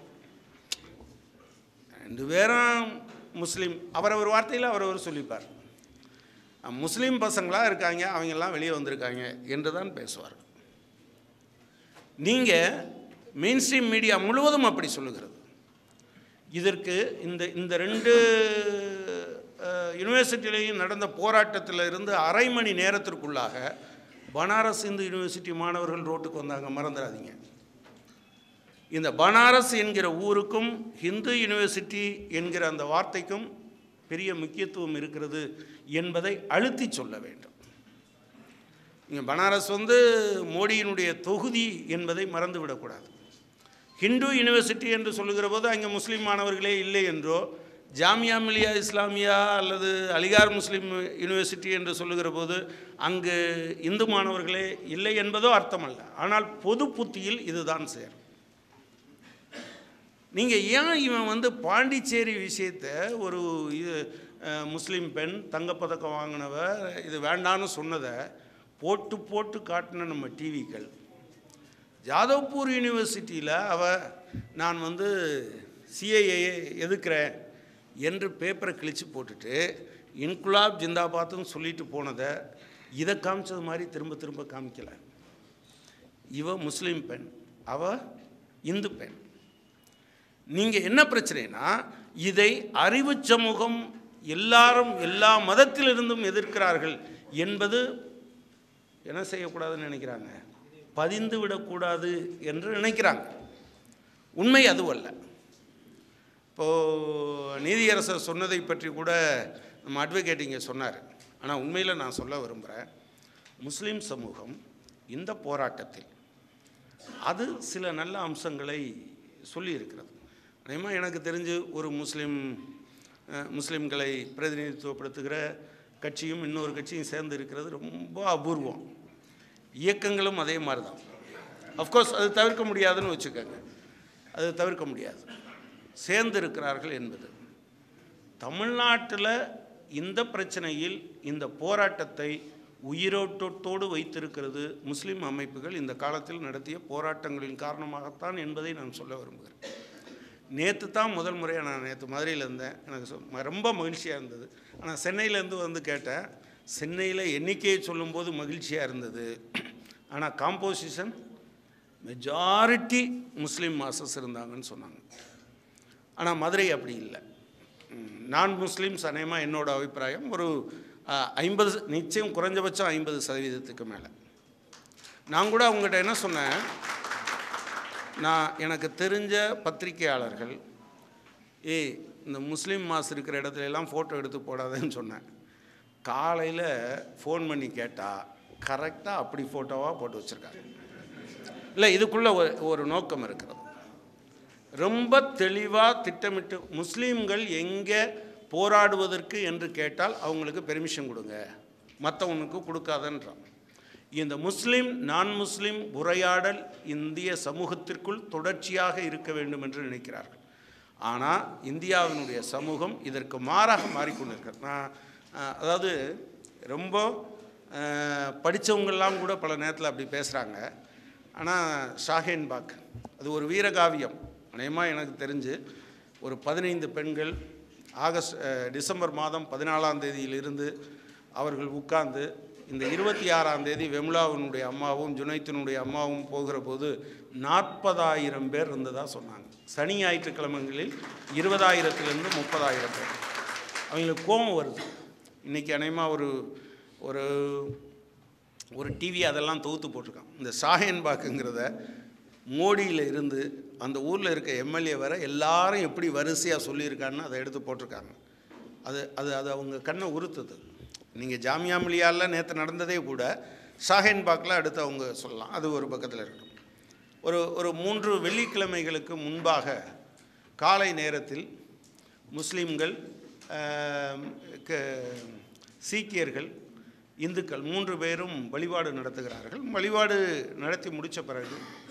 ரெண்டு பேரும் முஸ்லீம் அவரவர் வார்த்தையில் அவரவர் சொல்லிப்பார் அஹ் முஸ்லீம் பசங்களாக இருக்காங்க அவங்கெல்லாம் வெளியே வந்திருக்காங்க என்று தான் பேசுவார் நீங்கள் மெயின் ஸ்ட்ரீம் மீடியா முழுவதும் அப்படி சொல்லுகிறது இதற்கு இந்த இந்த ரெண்டு அஹ், யூனிவர்சிட்டியிலையும் நடந்த போராட்டத்தில் இருந்து அரை மணி நேரத்திற்குள்ளாக பனாரஸ் இந்து யூனிவர்சிட்டி மாணவர்கள் ரோட்டுக்கு வந்தாங்க மறந்துடாதீங்க இந்த பனாரஸ் என்கிற ஊருக்கும் ஹிந்து யூனிவர்சிட்டி என்கிற அந்த வார்த்தைக்கும் பெரிய முக்கியத்துவம் இருக்கிறது என்பதை அழுத்தி சொல்ல வேண்டும் இங்கே பனாரஸ் வந்து மோடியினுடைய தொகுதி என்பதை மறந்துவிடக்கூடாது ஹிந்து யூனிவர்சிட்டி என்று சொல்லுகிற போது அங்கே முஸ்லீம் மாணவர்களே இல்லை என்றோ ஜாமியா மிலியா இஸ்லாமியா அல்லது அலிகார் முஸ்லீம் யூனிவர்சிட்டி என்று சொல்லுகிற போது அங்கு இந்து மாணவர்களே இல்லை என்பதோ அர்த்தமல்ல ஆனால் பொது புத்தியில் இதுதான் சேரும் நீங்கள் ஏன் இவன் வந்து பாண்டிச்சேரி விஷயத்தை ஒரு இது அஹ், முஸ்லீம் பெண் தங்கப்பதக்கம் வாங்கினவ இது வேண்டான்னு சொன்னதை போட்டு போட்டு காட்டின நம்ம டிவிக்கள் ஜாதவ்பூர் யூனிவர்சிட்டியில் அவ நான் வந்து சிஐஏ எதுக்குறேன் என்று பேப்பரை கிழிச்சு போட்டுட்டு இன்குலாப் ஜிந்தாபாத்துன்னு சொல்லிட்டு போனதை இதை காமிச்சது மாதிரி திரும்ப திரும்ப காமிக்கலை இவ முஸ்லீம் பெண் அவ இந்து பெண் நீங்கள் என்ன பிரச்சனைனா இதை அறிவு சமூகம் எல்லாரும் எல்லா மதத்திலிருந்தும் எதிர்க்கிறார்கள் என்பது என்ன செய்யக்கூடாதுன்னு நினைக்கிறாங்க பதிந்து விடக்கூடாது என்று நினைக்கிறாங்க உண்மை அதுவல்ல இப்போது நீதியரசர் சொன்னதை பற்றி கூட நம்ம அட்வொகேட் இங்கே சொன்னார் ஆனால் உண்மையில் நான் சொல்ல விரும்புகிறேன் முஸ்லீம் சமூகம் இந்த போராட்டத்தில் அது சில நல்ல அம்சங்களை சொல்லியிருக்கிறது அதேமாதிரி எனக்கு தெரிஞ்சு ஒரு முஸ்லீம் அஹ், முஸ்லீம்களை பிரதிநிதித்துவப்படுத்துகிற கட்சியும் இன்னொரு கட்சியும் சேர்ந்து இருக்கிறது ரொம்ப அபூர்வம் இயக்கங்களும் அதே மாதிரி தான் அஃப்கோர்ஸ் அது தவிர்க்க முடியாதுன்னு வச்சுக்கோங்க அது தவிர்க்க முடியாது சேர்ந்து இருக்கிறார்கள் என்பது தமிழ்நாட்டில் இந்த பிரச்சனையில் இந்த போராட்டத்தை உயிரோட்டத்தோடு வைத்திருக்கிறது முஸ்லீம் அமைப்புகள் இந்த காலத்தில் நடத்திய போராட்டங்களின் காரணமாகத்தான் என்பதை நான் சொல்ல விரும்புகிறேன் நேற்று தான் முதல் முறையாக நான் நேற்று மதுரையில் இருந்தேன் எனக்கு சொ- ம- ரொம்ப மகிழ்ச்சியாக இருந்தது ஆனால் சென்னையிலேருந்து வந்து கேட்டேன் சென்னையில் எண்ணிக்கையை சொல்லும்போது மகிழ்ச்சியாக இருந்தது ஆனால் காம்போசிஷன் மெஜாரிட்டி முஸ்லீம் மாசஸ் இருந்தாங்கன்னு சொன்னாங்க ஆனால் மதுரை அப்படி இல்லை நான் முஸ்லீம்ஸ் அநேகமாக என்னோட அபிப்பிராயம் ஒரு அஹ், ஐம்பது நிச்சயம் குறைஞ்சபட்சம் ஐம்பது சதவீதத்துக்கு மேலே நான் கூட அவங்ககிட்ட என்ன சொன்னேன் நான் எனக்கு தெரிஞ்ச பத்திரிகையாளர்கள் ஏய் இந்த முஸ்லீம் மாஸ் இருக்கிற இடத்துல எல்லாம் ஃபோட்டோ எடுத்து போடாதேன்னு சொன்னேன் காலையில் ஃபோன் பண்ணி கேட்டால் கரெக்டாக அப்படி ஃபோட்டோவாக போட்டு வச்சுருக்காங்க இல்லை இதுக்குள்ளே ஒரு ஒரு நோக்கம் இருக்கிறது ரொம்ப தெளிவாக திட்டமிட்டு முஸ்லீம்கள் எங்கே போராடுவதற்கு என்று கேட்டால் அவங்களுக்கு பெர்மிஷன் கொடுங்க மற்றவனுக்கு கொடுக்காதன்றான் இந்த முஸ்லீம் நான் முஸ்லீம் உரையாடல் இந்திய சமூகத்திற்குள் தொடர்ச்சியாக இருக்க வேண்டும் என்று நினைக்கிறார்கள் ஆனால் இந்தியாவினுடைய சமூகம் இதற்கு மாறாக மாறிக்கொண்டிருக்கிறது நான் அஹ், அதாவது ரொம்ப படித்தவங்கெல்லாம் கூட பல நேரத்தில் அப்படி பேசுகிறாங்க ஆனால் ஷாஹேன் பாக் அது ஒரு வீரகாவியம் அநேகமாக எனக்கு தெரிஞ்சு ஒரு பதினைந்து பெண்கள் ஆகஸ்ட் அஹ், டிசம்பர் மாதம் பதினாலாம் தேதியிலிருந்து அவர்கள் உட்கார்ந்து இந்த இருபத்தி ஆறாம் தேதி வெம்லாவினுடைய அம்மாவும் ஜுனைத்தினுடைய அம்மாவும் போகிற போது நாற்பதாயிரம் பேர் இருந்ததாக சொன்னாங்க சனி ஞாயிற்றுக்கிழமைகளில் இருபதாயிரத்திலிருந்து முப்பதாயிரம் பேர் அவங்களுக்கு கோபம் வருது இன்றைக்கி அநேகமாக ஒரு ஒரு ஒரு டிவி அதெல்லாம் தொகுத்து போட்டிருக்கான் இந்த ஷாஹேன் பாக்குங்கிறத மோடியில் இருந்து அந்த ஊரில் இருக்க எம்எல்ஏ வர எல்லாரும் எப்படி வரிசையாக சொல்லியிருக்கான்னு அதை எடுத்து போட்டிருக்காங்க அது அது அது அவங்க கண்ணை உறுத்துது நீங்கள் ஜாமியா மிலியாவில் நேற்று நடந்ததே கூட ஷாஹேன் பாக்கில் அடுத்து அவங்க சொல்லலாம் அது ஒரு பக்கத்தில் இருக்கட்டும் ஒரு ஒரு மூன்று வெள்ளிக்கிழமைகளுக்கு முன்பாக காலை நேரத்தில் முஸ்லீம்கள் ஆம், க- சீக்கியர்கள் இந்துக்கள் மூன்று பேரும் வழிபாடு நடத்துகிறார்கள் வழிபாடு நடத்தி முடித்த பிறகு அஹ்,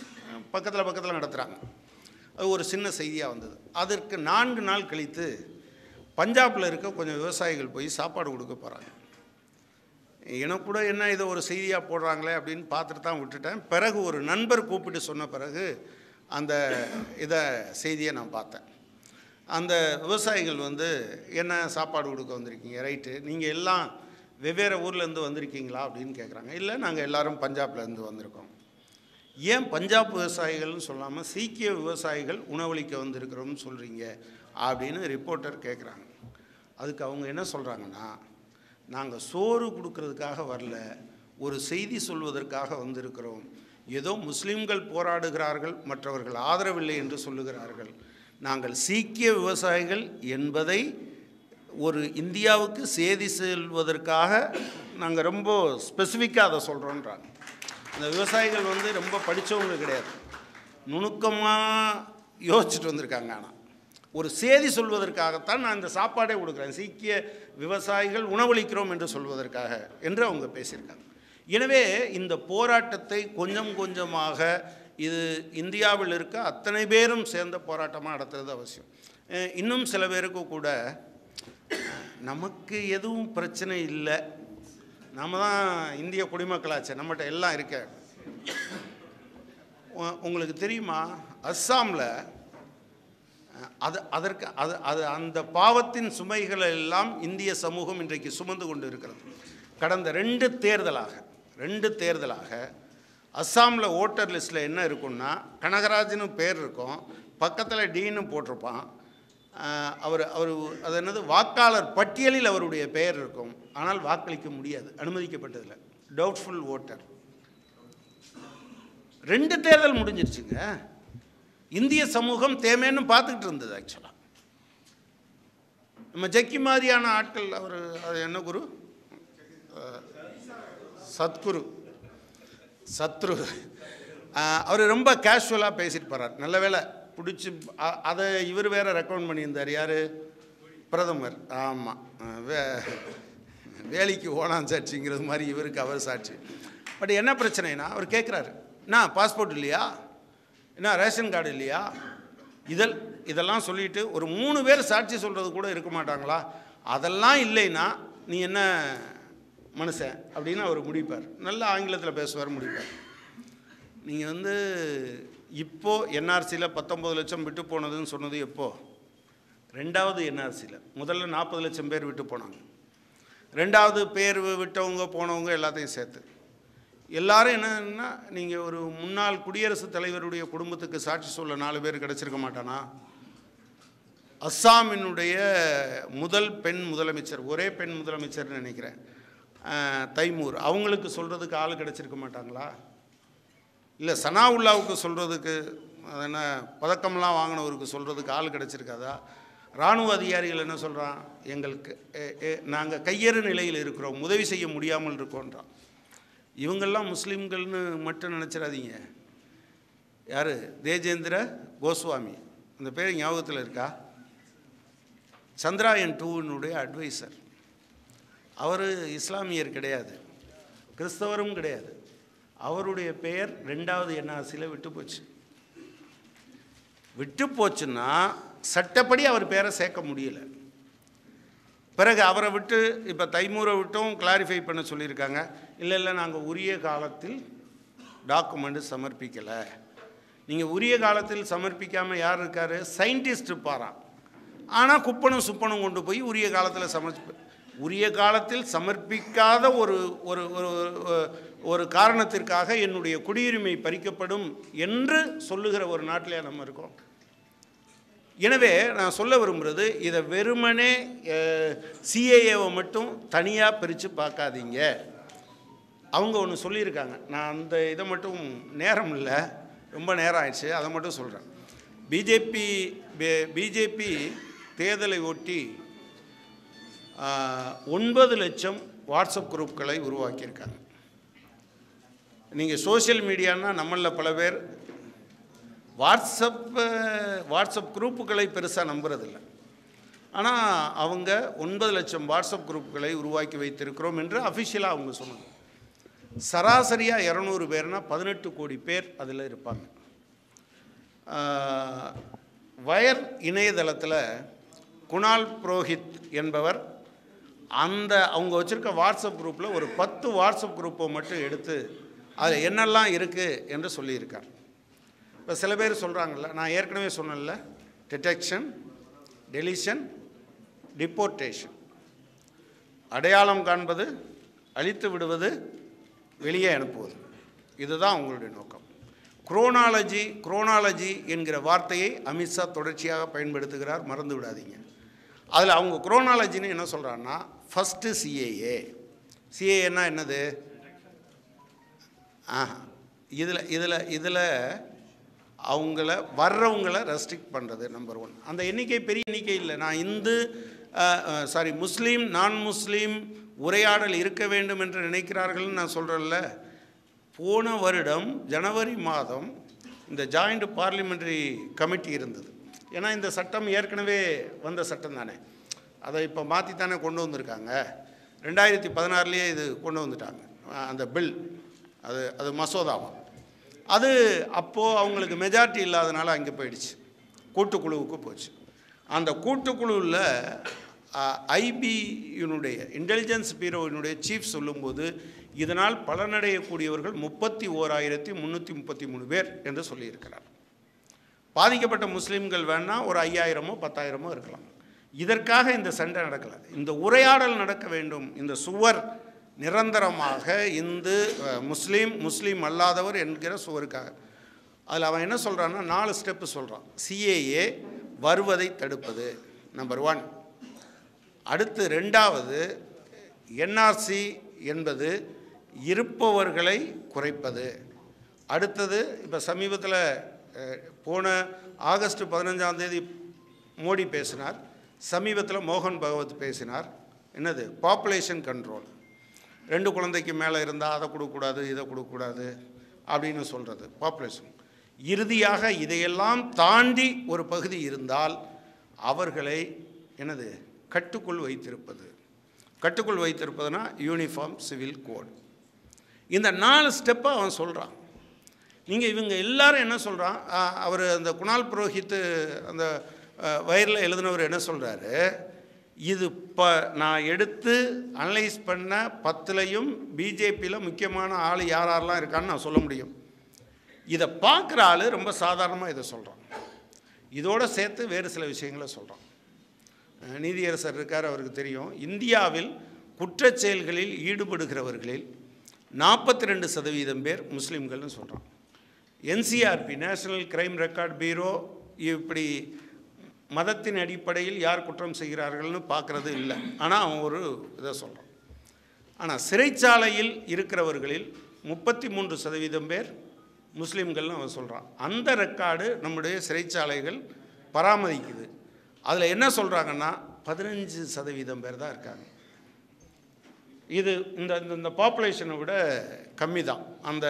பக்கத்தில் பக்கத்தில் நடத்துகிறாங்க அது ஒரு சின்ன செய்தியாக வந்தது அதற்கு நான்கு நாள் கழித்து பஞ்சாபில் இருக்க கொஞ்சம் விவசாயிகள் போய் சாப்பாடு கொடுக்க போகிறாங்க எனக்கு கூட என்ன இதை ஒரு செய்தியாக போடுறாங்களே அப்படின்னு பார்த்துட்டு தான் விட்டுட்டேன் பிறகு ஒரு நண்பர் கூப்பிட்டு சொன்ன பிறகு அந்த இதை செய்தியை நான் பார்த்தேன் அந்த விவசாயிகள் வந்து என்ன சாப்பாடு கொடுக்க வந்திருக்கீங்க ரைட்டு நீங்கள் எல்லாம் வெவ்வேறு ஊர்லேருந்து வந்திருக்கீங்களா அப்படின்னு கேட்குறாங்க இல்லை நாங்கள் எல்லாரும் பஞ்சாப்லேருந்து வந்திருக்கோம் ஏன் பஞ்சாப் விவசாயிகள்னு சொல்லாமல் சீக்கிய விவசாயிகள் உணவளிக்க வந்திருக்கிறோம்னு சொல்கிறீங்க அப்படின்னு ரிப்போர்ட்டர் கேட்குறாங்க அதுக்கு அவங்க என்ன சொல்கிறாங்கன்னா நாங்கள் சோறு கொடுக்கறதுக்காக வரல ஒரு செய்தி சொல்வதற்காக வந்திருக்கிறோம் ஏதோ முஸ்லீம்கள் போராடுகிறார்கள் மற்றவர்கள் ஆதரவில்லை என்று சொல்லுகிறார்கள் நாங்கள் சீக்கிய விவசாயிகள் என்பதை ஒரு இந்தியாவுக்கு செய்தி செல்வதற்காக நாங்கள் ரொம்ப ஸ்பெசிஃபிக்காக அதை சொல்கிறோன்றாங்க இந்த விவசாயிகள் வந்து ரொம்ப படித்தவங்க கிடையாது நுணுக்கமாக யோசிச்சுட்டு வந்திருக்காங்க ஆனால் ஒரு செய்தி சொல்வதற்காகத்தான் நான் இந்த சாப்பாடே கொடுக்குறேன் சீக்கிய விவசாயிகள் உணவளிக்கிறோம் என்று சொல்வதற்காக என்று அவங்க பேசியிருக்காங்க எனவே இந்த போராட்டத்தை கொஞ்சம் கொஞ்சமாக இது இந்தியாவில் இருக்க அத்தனை பேரும் சேர்ந்த போராட்டமாக நடத்துறது அவசியம் அஹ் இன்னும் சில பேருக்கு கூட நமக்கு எதுவும் பிரச்சனை இல்லை நம்ம தான் இந்திய குடிமக்களாச்சே நம்மகிட்ட எல்லாம் இருக்க உ- உங்களுக்கு தெரியுமா அஸ்ஸாமில் அஹ், அது அதற்கு அது அது அந்த பாவத்தின் சுமைகளை எல்லாம் இந்திய சமூகம் இன்றைக்கு சுமந்து கொண்டு இருக்கிறது கடந்த ரெண்டு தேர்தலாக ரெண்டு தேர்தலாக அஸ்ஸாமில் ஓட்டர் லிஸ்ட்டில் என்ன இருக்கும்னா கனகராஜ்னு பேர் இருக்கும் பக்கத்தில் டீன்னு போட்டிருப்பான் அஹ், அவர் அவர் அது என்னது வாக்காளர் பட்டியலில் அவருடைய பெயர் இருக்கும் ஆனால் வாக்களிக்க முடியாது அனுமதிக்கப்பட்டதில்லை டவுட்ஃபுல் ஓட்டர் ரெண்டு தேர்தல் முடிஞ்சிருச்சுங்க இந்திய சமூகம் தேமேன்னு பார்த்துக்கிட்டு இருந்தது ஆக்சுவலாக நம்ம ஜக்கி மாதிரியான ஆட்கள் அவர் அது என்ன குரு அஹ், சத்குரு சத்ரு அவர் ரொம்ப கேஷுவலாக பேசிட்டு போகிறார் நல்ல வேளை பிடிச்சி அ- அதை இவர் வேற ரெக்கமெண்ட் பண்ணியிருந்தார் யார் பிரதமர் ஆமாம் வே வேலைக்கு ஓனான் சாட்சிங்கிறது மாதிரி இவருக்கு அவர் சாட்சி பட் என்ன பிரச்சனைனா அவர் கேட்குறாரு என்ன பாஸ்போர்ட் இல்லையா என்ன ரேஷன் கார்டு இல்லையா இதழ் இதெல்லாம் சொல்லிட்டு ஒரு மூணு பேர் சாட்சி சொல்கிறது கூட இருக்க மாட்டாங்களா அதெல்லாம் இல்லைன்னா நீ என்ன மனுஷன் அப்படின்னு அவர் முடிப்பார் நல்ல ஆங்கிலத்தில் பேசுவார் முடிப்பார் நீங்கள் வந்து இப்போ என்ஆர்சியில் பத்தொம்பது லட்சம் விட்டு போனதுன்னு சொன்னது எப்போ ரெண்டாவது என்ஆர்சியில் முதல்ல நாற்பது லட்சம் பேர் விட்டு போனாங்க ரெண்டாவது பேர் விட்டவங்க போனவங்க எல்லாத்தையும் சேர்த்து எல்லாரும் என்னன்னா நீங்கள் ஒரு முன்னாள் குடியரசுத் தலைவருடைய குடும்பத்துக்கு சாட்சி சொல்ல நாலு பேர் கிடச்சிருக்க மாட்டானா அஸ்ஸாமினுடைய முதல் பெண் முதலமைச்சர் ஒரே பெண் முதலமைச்சர்னு நினைக்கிறேன் அஹ், தைமூர் அவங்களுக்கு சொல்கிறதுக்கு ஆள் கிடச்சிருக்க மாட்டாங்களா இல்லை சனாவுல்லாவுக்கு சொல்கிறதுக்கு அது என்ன பதக்கம்லாம் வாங்கினவருக்கு சொல்கிறதுக்கு ஆள் கிடச்சிருக்காதா இராணுவ அதிகாரிகள் என்ன சொல்கிறான் எங்களுக்கு நாங்கள் கையறு நிலையில் இருக்கிறோம் உதவி செய்ய முடியாமல் இருக்கோன்றான் இவங்கெல்லாம் முஸ்லீம்கள்னு மட்டும் நினச்சிடாதீங்க யார் தேஜேந்திர கோஸ்வாமி அந்த பேர் ஞாபகத்தில் இருக்கா சந்திராயன் டூவினுடைய அட்வைசர் அவர் இஸ்லாமியர் கிடையாது கிறிஸ்தவரும் கிடையாது அவருடைய பெயர் ரெண்டாவது என்ஆர்சியில் விட்டு போச்சு விட்டு போச்சுன்னா சட்டப்படி அவர் பேரை சேர்க்க முடியல பிறகு அவரை விட்டு இப்போ தைமூரை விட்டும் கிளாரிஃபை பண்ண சொல்லியிருக்காங்க இல்லை இல்லை நாங்கள் உரிய காலத்தில் டாக்குமெண்ட் சமர்ப்பிக்கலை நீங்கள் உரிய காலத்தில் சமர்ப்பிக்காமல் யார் இருக்கார் சயின்டிஸ்ட் இருப்பாராம் ஆனால் குப்பனும் சுப்பனும் கொண்டு போய் உரிய காலத்தில் சமர்ப்பி உரிய காலத்தில் சமர்ப்பிக்காத ஒரு ஒரு ஒரு ஒரு காரணத்திற்காக என்னுடைய குடியுரிமை பறிக்கப்படும் என்று சொல்லுகிற ஒரு நாட்டிலே நம்ம இருக்கோம் எனவே நான் சொல்ல விரும்புகிறது இதை வெறுமனே சிஏஏவை மட்டும் தனியாக பிரித்து பார்க்காதீங்க அவங்க ஒன்று சொல்லியிருக்காங்க நான் அந்த இதை மட்டும் நேரம் இல்லை ரொம்ப நேரம் ஆயிடுச்சு அதை மட்டும் சொல்கிறேன் பிஜேபி பிஜேபி தேர்தலை ஒட்டி ஆஹ், ஒன்பது லட்சம் வாட்ஸ்அப் குரூப்களை உருவாக்கியிருக்காங்க நீங்கள் சோஷியல் மீடியான்னா நம்மளில் பல பேர் வாட்ஸ்அப் வாட்ஸ்அப் குரூப்புகளை பெருசாக நம்புறதில்ல ஆனால் அவங்க ஒன்பது லட்சம் வாட்ஸ்அப் குரூப்புகளை உருவாக்கி வைத்திருக்கிறோம் என்று அஃபிஷியலாக அவங்க சொன்னாங்க சராசரியாக இரநூறு பேர்னா பதினெட்டு கோடி பேர் அதில் இருப்பாங்க ஆஹ், வயர் இணையதளத்தில் குணால் புரோஹித் என்பவர் அந்த அவங்க வச்சுருக்க வாட்ஸ்அப் குரூப்பில் ஒரு பத்து வாட்ஸ்அப் குரூப்பை மட்டும் எடுத்து அதில் என்னெல்லாம் இருக்குது என்று சொல்லியிருக்கார் இப்போ சில பேர் சொல்கிறாங்கல்ல நான் ஏற்கனவே சொன்னேன்ல டிடெக்ஷன் டெலிஷன் டிப்போர்ட்டேஷன் அடையாளம் காண்பது அழித்து விடுவது வெளியே அனுப்புவது இதுதான் உங்களுடைய நோக்கம் குரோனாலஜி குரோனாலஜி என்கிற வார்த்தையை அமித்ஷா தொடர்ச்சியாக பயன்படுத்துகிறார் மறந்து விடாதீங்க அதில் அவங்க குரோனாலஜின்னு என்ன சொல்கிறாங்கன்னா ஃபஸ்ட்டு சிஏஏ சிஏஏன்னா என்னது ஆஹா இதில் இதில் இதில் அவங்கள வர்றவங்கள ரெஸ்ட்ரிக்ட் பண்ணுறது நம்பர் ஒன் அந்த எண்ணிக்கை பெரிய எண்ணிக்கை இல்லை நான் இந்து சாரி முஸ்லீம் நான் முஸ்லீம் உரையாடல் இருக்க வேண்டும் என்று நினைக்கிறார்கள்னு நான் சொல்கிறேன்ல போன வருடம் ஜனவரி மாதம் இந்த ஜாயிண்ட் பார்லிமெண்ட்ரி கமிட்டி இருந்தது ஏன்னா இந்த சட்டம் ஏற்கனவே வந்த சட்டம் தானே அதை இப்போ மாற்றி தானே கொண்டு வந்திருக்காங்க ரெண்டாயிரத்தி பதினாறுலேயே இது கொண்டு வந்துட்டாங்க அஹ் அந்த பில் அது அது மசோதாவா அது அப்போது அவங்களுக்கு மெஜாரிட்டி இல்லாதனால அங்கே போயிடுச்சு கூட்டுக்குழுவுக்கு போச்சு அந்த கூட்டுக்குழுவில் ஐபியினுடைய இன்டெலிஜென்ஸ் பியூரோவினுடைய சீஃப் சொல்லும்போது இதனால் பலனடையக்கூடியவர்கள் முப்பத்தி ஓராயிரத்தி முந்நூற்றி முப்பத்தி மூணு பேர் என்று சொல்லியிருக்கிறார் பாதிக்கப்பட்ட முஸ்லீம்கள் வேணால் ஒரு ஐயாயிரமோ பத்தாயிரமோ இருக்கலாம் இதற்காக இந்த சண்டை நடக்கலை இந்த உரையாடல் நடக்க வேண்டும் இந்த சுவர் நிரந்தரமாக இந்து அஹ், முஸ்லீம் முஸ்லீம் அல்லாதவர் என்கிற சுவருக்காக அதில் அவன் என்ன சொல்கிறான்னா நாலு ஸ்டெப்பு சொல்கிறான் சிஏஏ வருவதை தடுப்பது நம்பர் ஒன் அடுத்து ரெண்டாவது என்ஆர்சி என்பது இருப்பவர்களை குறைப்பது அடுத்தது இப்போ சமீபத்தில் அஹ், போன ஆகஸ்ட் பதினஞ்சாம் தேதி மோடி பேசினார் சமீபத்தில் மோகன் பகவத் பேசினார் என்னது பாப்புலேஷன் கண்ட்ரோல் ரெண்டு குழந்தைக்கு மேலே இருந்தால் அதை கொடுக்கக்கூடாது இதை கொடுக்கக்கூடாது அப்படின்னு சொல்கிறது பாப்புலேஷன் இறுதியாக இதையெல்லாம் தாண்டி ஒரு பகுதி இருந்தால் அவர்களை என்னது கட்டுக்குள் வைத்திருப்பது கட்டுக்குள் வைத்திருப்பதுனா யூனிஃபார்ம் சிவில் கோட் இந்த நாலு ஸ்டெப்பை அவன் சொல்கிறான் நீங்கள் இவங்க எல்லாரும் என்ன சொல்கிறான் அவர் அந்த குணால் புரோஹித் அந்த வயரில் எழுதினவர் என்ன சொல்கிறாரு இது இப்போ நான் எடுத்து அனலைஸ் பண்ண பத்துலையும் பிஜேபியில் முக்கியமான ஆள் யார் யாரெல்லாம் இருக்கான்னு நான் சொல்ல முடியும் இதை பார்க்குற ஆள் ரொம்ப சாதாரணமாக இதை சொல்கிறான் இதோட சேர்த்து வேறு சில விஷயங்களை சொல்கிறான் அஹ் நீதியரசர் இருக்கார் அவருக்கு தெரியும் இந்தியாவில் குற்றச் செயல்களில் ஈடுபடுகிறவர்களில் நாற்பத்தி ரெண்டு சதவீதம் பேர் முஸ்லீம்கள்னு சொல்கிறான் NCRB national crime record bureau இப்படி மதத்தின் அடிப்படையில் யார் குற்றம் செய்கிறார்கள்னு பார்க்குறது இல்லை ஆனால் அவன் ஒரு இதை சொல்கிறான் ஆனால் சிறைச்சாலையில் இருக்கிறவர்களில் முப்பத்தி மூன்று சதவீதம் பேர் முஸ்லீம்கள்னு அவன் சொல்கிறான் அந்த ரெக்கார்டு நம்முடைய சிறைச்சாலைகள் பராமரிக்குது அதில் என்ன சொல்கிறாங்கன்னா பதினஞ்சு சதவீதம் பேர் தான் இருக்காங்க இது இந்த இந்த- இந்த பாப்புலேஷனை விட கம்மி தான் அந்த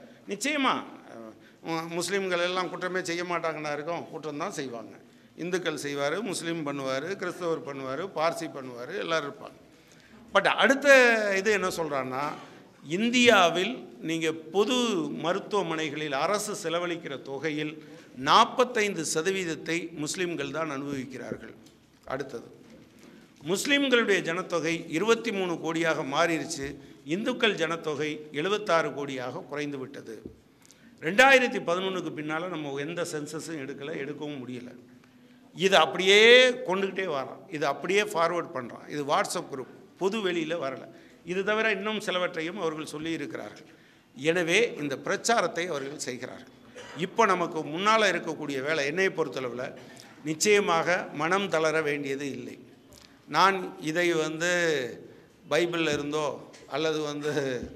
நிச்சயமாக முஸ்லீம்கள் எல்லாம் குற்றமே செய்ய மாட்டாங்கன்னா இருக்கும் குற்றம் தான் செய்வாங்க இந்துக்கள் செய்வார் முஸ்லீம் பண்ணுவார் கிறிஸ்தவர் பண்ணுவார் பார்சி பண்ணுவார் எல்லோரும் இருப்பாங்க பட் அடுத்த இது என்ன சொல்கிறான்னா இந்தியாவில் நீங்கள் பொது மருத்துவமனைகளில் அரசு செலவழிக்கிற தொகையில் நாற்பத்தைந்து சதவீதத்தை முஸ்லீம்கள் தான் அனுபவிக்கிறார்கள் அடுத்தது முஸ்லீம்களுடைய ஜனத்தொகை இருபத்தி மூணு கோடியாக மாறிடுச்சு இந்துக்கள் ஜனத்தொகை எழுபத்தாறு கோடியாக குறைந்து விட்டது ரெண்டாயிரத்தி பதினொன்றுக்கு பின்னால் நம்ம எந்த சென்சஸும் எடுக்கலை எடுக்கவும் முடியல இது அப்படியே கொண்டுக்கிட்டே வரோம் இது அப்படியே ஃபார்வர்ட் பண்ணுறோம் இது வாட்ஸ்அப் குரூப் பொது வெளியில் வரலை இது தவிர இன்னும் சிலவற்றையும் அவர்கள் சொல்லியிருக்கிறார்கள் எனவே இந்த பிரச்சாரத்தை அவர்கள் செய்கிறார்கள் இப்போ நமக்கு முன்னால் இருக்கக்கூடிய வேலை என்னை பொறுத்தளவில் நிச்சயமாக மனம் தளர வேண்டியது இல்லை நான் இதை வந்து பைபிளில் இருந்தோ அல்லது வந்து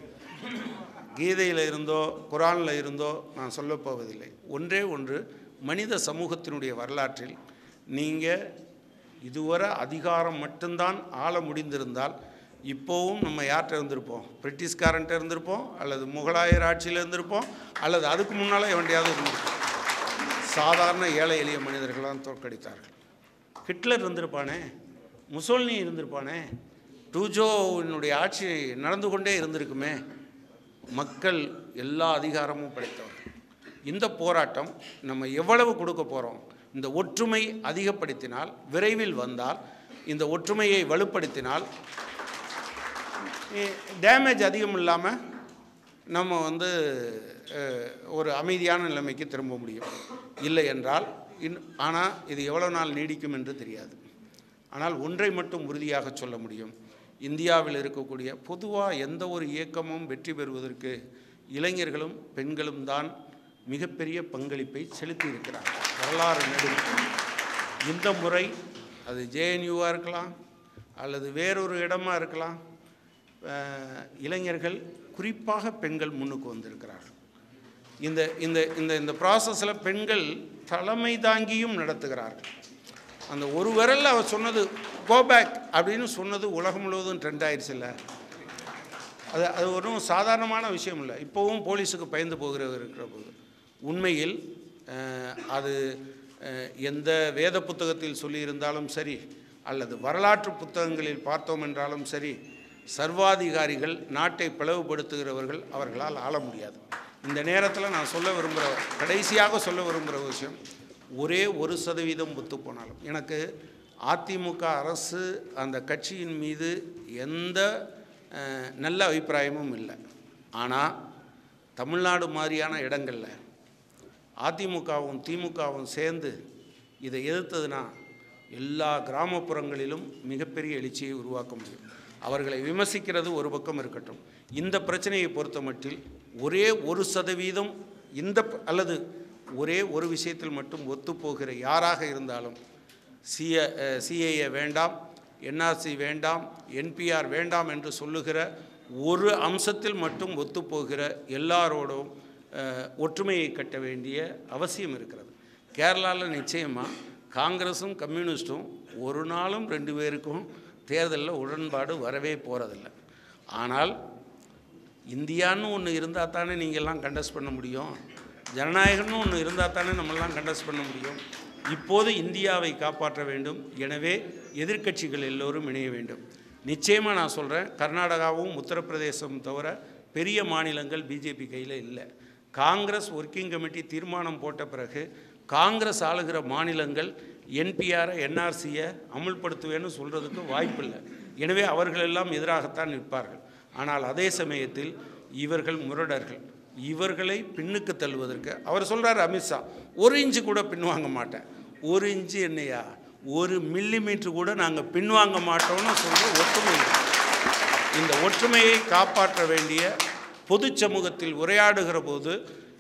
கீதையில் இருந்தோ குரானில் இருந்தோ நான் சொல்லப் போவதில்லை ஒன்றே ஒன்று மனித சமூகத்தினுடைய வரலாற்றில் நீங்கள் இதுவரை அதிகாரம் மட்டும்தான் ஆள முடிந்திருந்தால் இப்போவும் நம்ம யார்கிட்ட இருந்திருப்போம் பிரிட்டிஷ்காரன்ட்ட இருந்திருப்போம் அல்லது முகலாயர் ஆட்சியில் இருந்திருப்போம் அல்லது அதுக்கு முன்னால் எவன்டையாவது இருந்திருப்போம் சாதாரண ஏழை எளிய மனிதர்களாம் தோற்கடித்தார்கள் ஹிட்லர் இருந்திருப்பானே முசோல்னி இருந்திருப்பானே டூஜோவினுடைய ஆட்சி நடந்து கொண்டே இருந்திருக்குமே மக்கள் எல்லா அதிகாரமும் படைத்தவர்கள் இந்த போராட்டம் நம்ம எவ்வளவு கொடுக்க போகிறோம் இந்த ஒற்றுமை அதிகப்படுத்தினால் விரைவில் வந்தால் இந்த ஒற்றுமையை வலுப்படுத்தினால் டேமேஜ் அதிகம் இல்லாமல் நம்ம வந்து அஹ், ஒரு அமைதியான நிலைமைக்கு திரும்ப முடியும் இல்லை என்றால் இன் ஆனால் இது எவ்வளோ நாள் நீடிக்கும் என்று தெரியாது ஆனால் ஒன்றை மட்டும் உறுதியாக சொல்ல முடியும் இந்தியாவில் இருக்கக்கூடிய பொதுவாக எந்த ஒரு இயக்கமும் வெற்றி பெறுவதற்கு இளைஞர்களும் பெண்களும் தான் மிகப்பெரிய பங்களிப்பை செலுத்தி இருக்கிறார்கள் வரலாறு நெடும் இந்த முறை அது ஜேஎன்யூவாக இருக்கலாம் அல்லது வேறொரு இடமா இருக்கலாம் அஹ், இளைஞர்கள் குறிப்பாக பெண்கள் முன்னுக்கு வந்திருக்கிறார்கள் இந்த இந்த இந்த இந்த ப்ராசஸில் பெண்கள் தலைமை தாங்கியும் நடத்துகிறார்கள் அந்த ஒரு விரலில் அவர் சொன்னது கோபேக் அப்படின்னு சொன்னது உலகம் முழுவதும் ட்ரெண்ட் ஆயிடுச்சு இல்லை அது அது ஒன்றும் சாதாரணமான விஷயம் இல்லை இப்போவும் போலீஸுக்கு பயந்து போகிற இருக்கிற போது உண்மையில் அஹ், அது அஹ், எந்த வேத புத்தகத்தில் சொல்லியிருந்தாலும் சரி அல்லது வரலாற்று புத்தகங்களில் பார்த்தோம் என்றாலும் சரி சர்வாதிகாரிகள் நாட்டை பிளவுபடுத்துகிறவர்கள் அவர்களால் ஆள முடியாது இந்த நேரத்தில் நான் சொல்ல விரும்புகிற கடைசியாக சொல்ல விரும்புகிற விஷயம் ஒரே ஒரு சதவீதம் ஒத்து போனாலும் எனக்கு அதிமுக அரசு அந்த கட்சியின் மீது எந்த அஹ், நல்ல அபிப்பிராயமும் இல்லை ஆனால் தமிழ்நாடு மாதிரியான இடங்களில் அதிமுகவும் திமுகவும் சேர்ந்து இதை எதிர்த்ததுன்னா எல்லா கிராமப்புறங்களிலும் மிகப்பெரிய எழுச்சியை உருவாக்க முடியும் அவர்களை விமர்சிக்கிறது ஒரு பக்கம் இருக்கட்டும் இந்த பிரச்சனையை பொறுத்த மட்டில் ஒரே ஒரு சதவீதம் இந்த ப- அல்லது ஒரே ஒரு விஷயத்தில் மட்டும் ஒத்துப்போகிற யாராக இருந்தாலும் சிஏ சிஏஏ வேண்டாம் என்ஆர்சி வேண்டாம் என்பிஆர் வேண்டாம் என்று சொல்லுகிற ஒரு அம்சத்தில் மட்டும் ஒத்துப்போகிற எல்லாரோடும் அஹ், ஒற்றுமையை கட்ட வேண்டிய அவசியம் இருக்கிறது கேரளாவில் நிச்சயமாக காங்கிரஸும் கம்யூனிஸ்ட்டும் ஒரு நாளும் ரெண்டு பேருக்கும் தேர்தலில் உடன்பாடு வரவே போகிறதில்ல ஆனால் இந்தியான்னு ஒன்று இருந்தால் தானே நீங்கள்லாம் கண்டஸ்ட் பண்ண முடியும் ஜனநாயகம்னு ஒன்று இருந்தால் தானே நம்மெல்லாம் கண்டஸ்ட் பண்ண முடியும் இப்போது இந்தியாவை காப்பாற்ற வேண்டும் எனவே எதிர்க்கட்சிகள் எல்லோரும் இணைய வேண்டும் நிச்சயமாக நான் சொல்கிறேன் கர்நாடகாவும் உத்தரப்பிரதேசம் தவிர பெரிய மாநிலங்கள் பிஜேபி கையில் இல்லை காங்கிரஸ் ஒர்க்கிங் கமிட்டி தீர்மானம் போட்ட பிறகு காங்கிரஸ் ஆளுகிற மாநிலங்கள் என்பிஆரை என்ஆர்சியை அமுல்படுத்துவேன்னு சொல்கிறதுக்கு வாய்ப்பில்லை எனவே அவர்கள் எல்லாம் எதிராகத்தான் நிற்பார்கள் ஆனால் அதே சமயத்தில் இவர்கள் முரடர்கள் இவர்களை பின்னுக்கு தள்ளுவதற்கு அவர் சொல்கிறார் அமித்ஷா ஒரு இன்ச்சு கூட பின்வாங்க மாட்டேன் ஒரு இன்ச்சு என்னையா ஒரு மில்லிமீட்டர் கூட நாங்கள் பின்வாங்க மாட்டோம்னு சொல்கிற ஒற்றுமை இருக்கு. இந்த ஒற்றுமையை காப்பாற்ற வேண்டிய பொது சமூகத்தில் உரையாடுகிற போது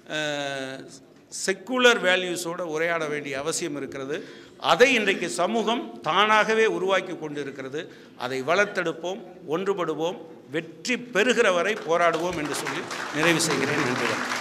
செக்குலர் வேல்யூஸோடு உரையாட வேண்டிய அவசியம் இருக்கிறது அதை இன்றைக்கு சமூகம் தானாகவே உருவாக்கி கொண்டு இருக்கிறது அதை வளர்த்தெடுப்போம் ஒன்றுபடுவோம் வெற்றி பெறுகிற வரை போராடுவோம் என்று சொல்லி நிறைவு செய்கிறேன் நன்றி வணக்கம்.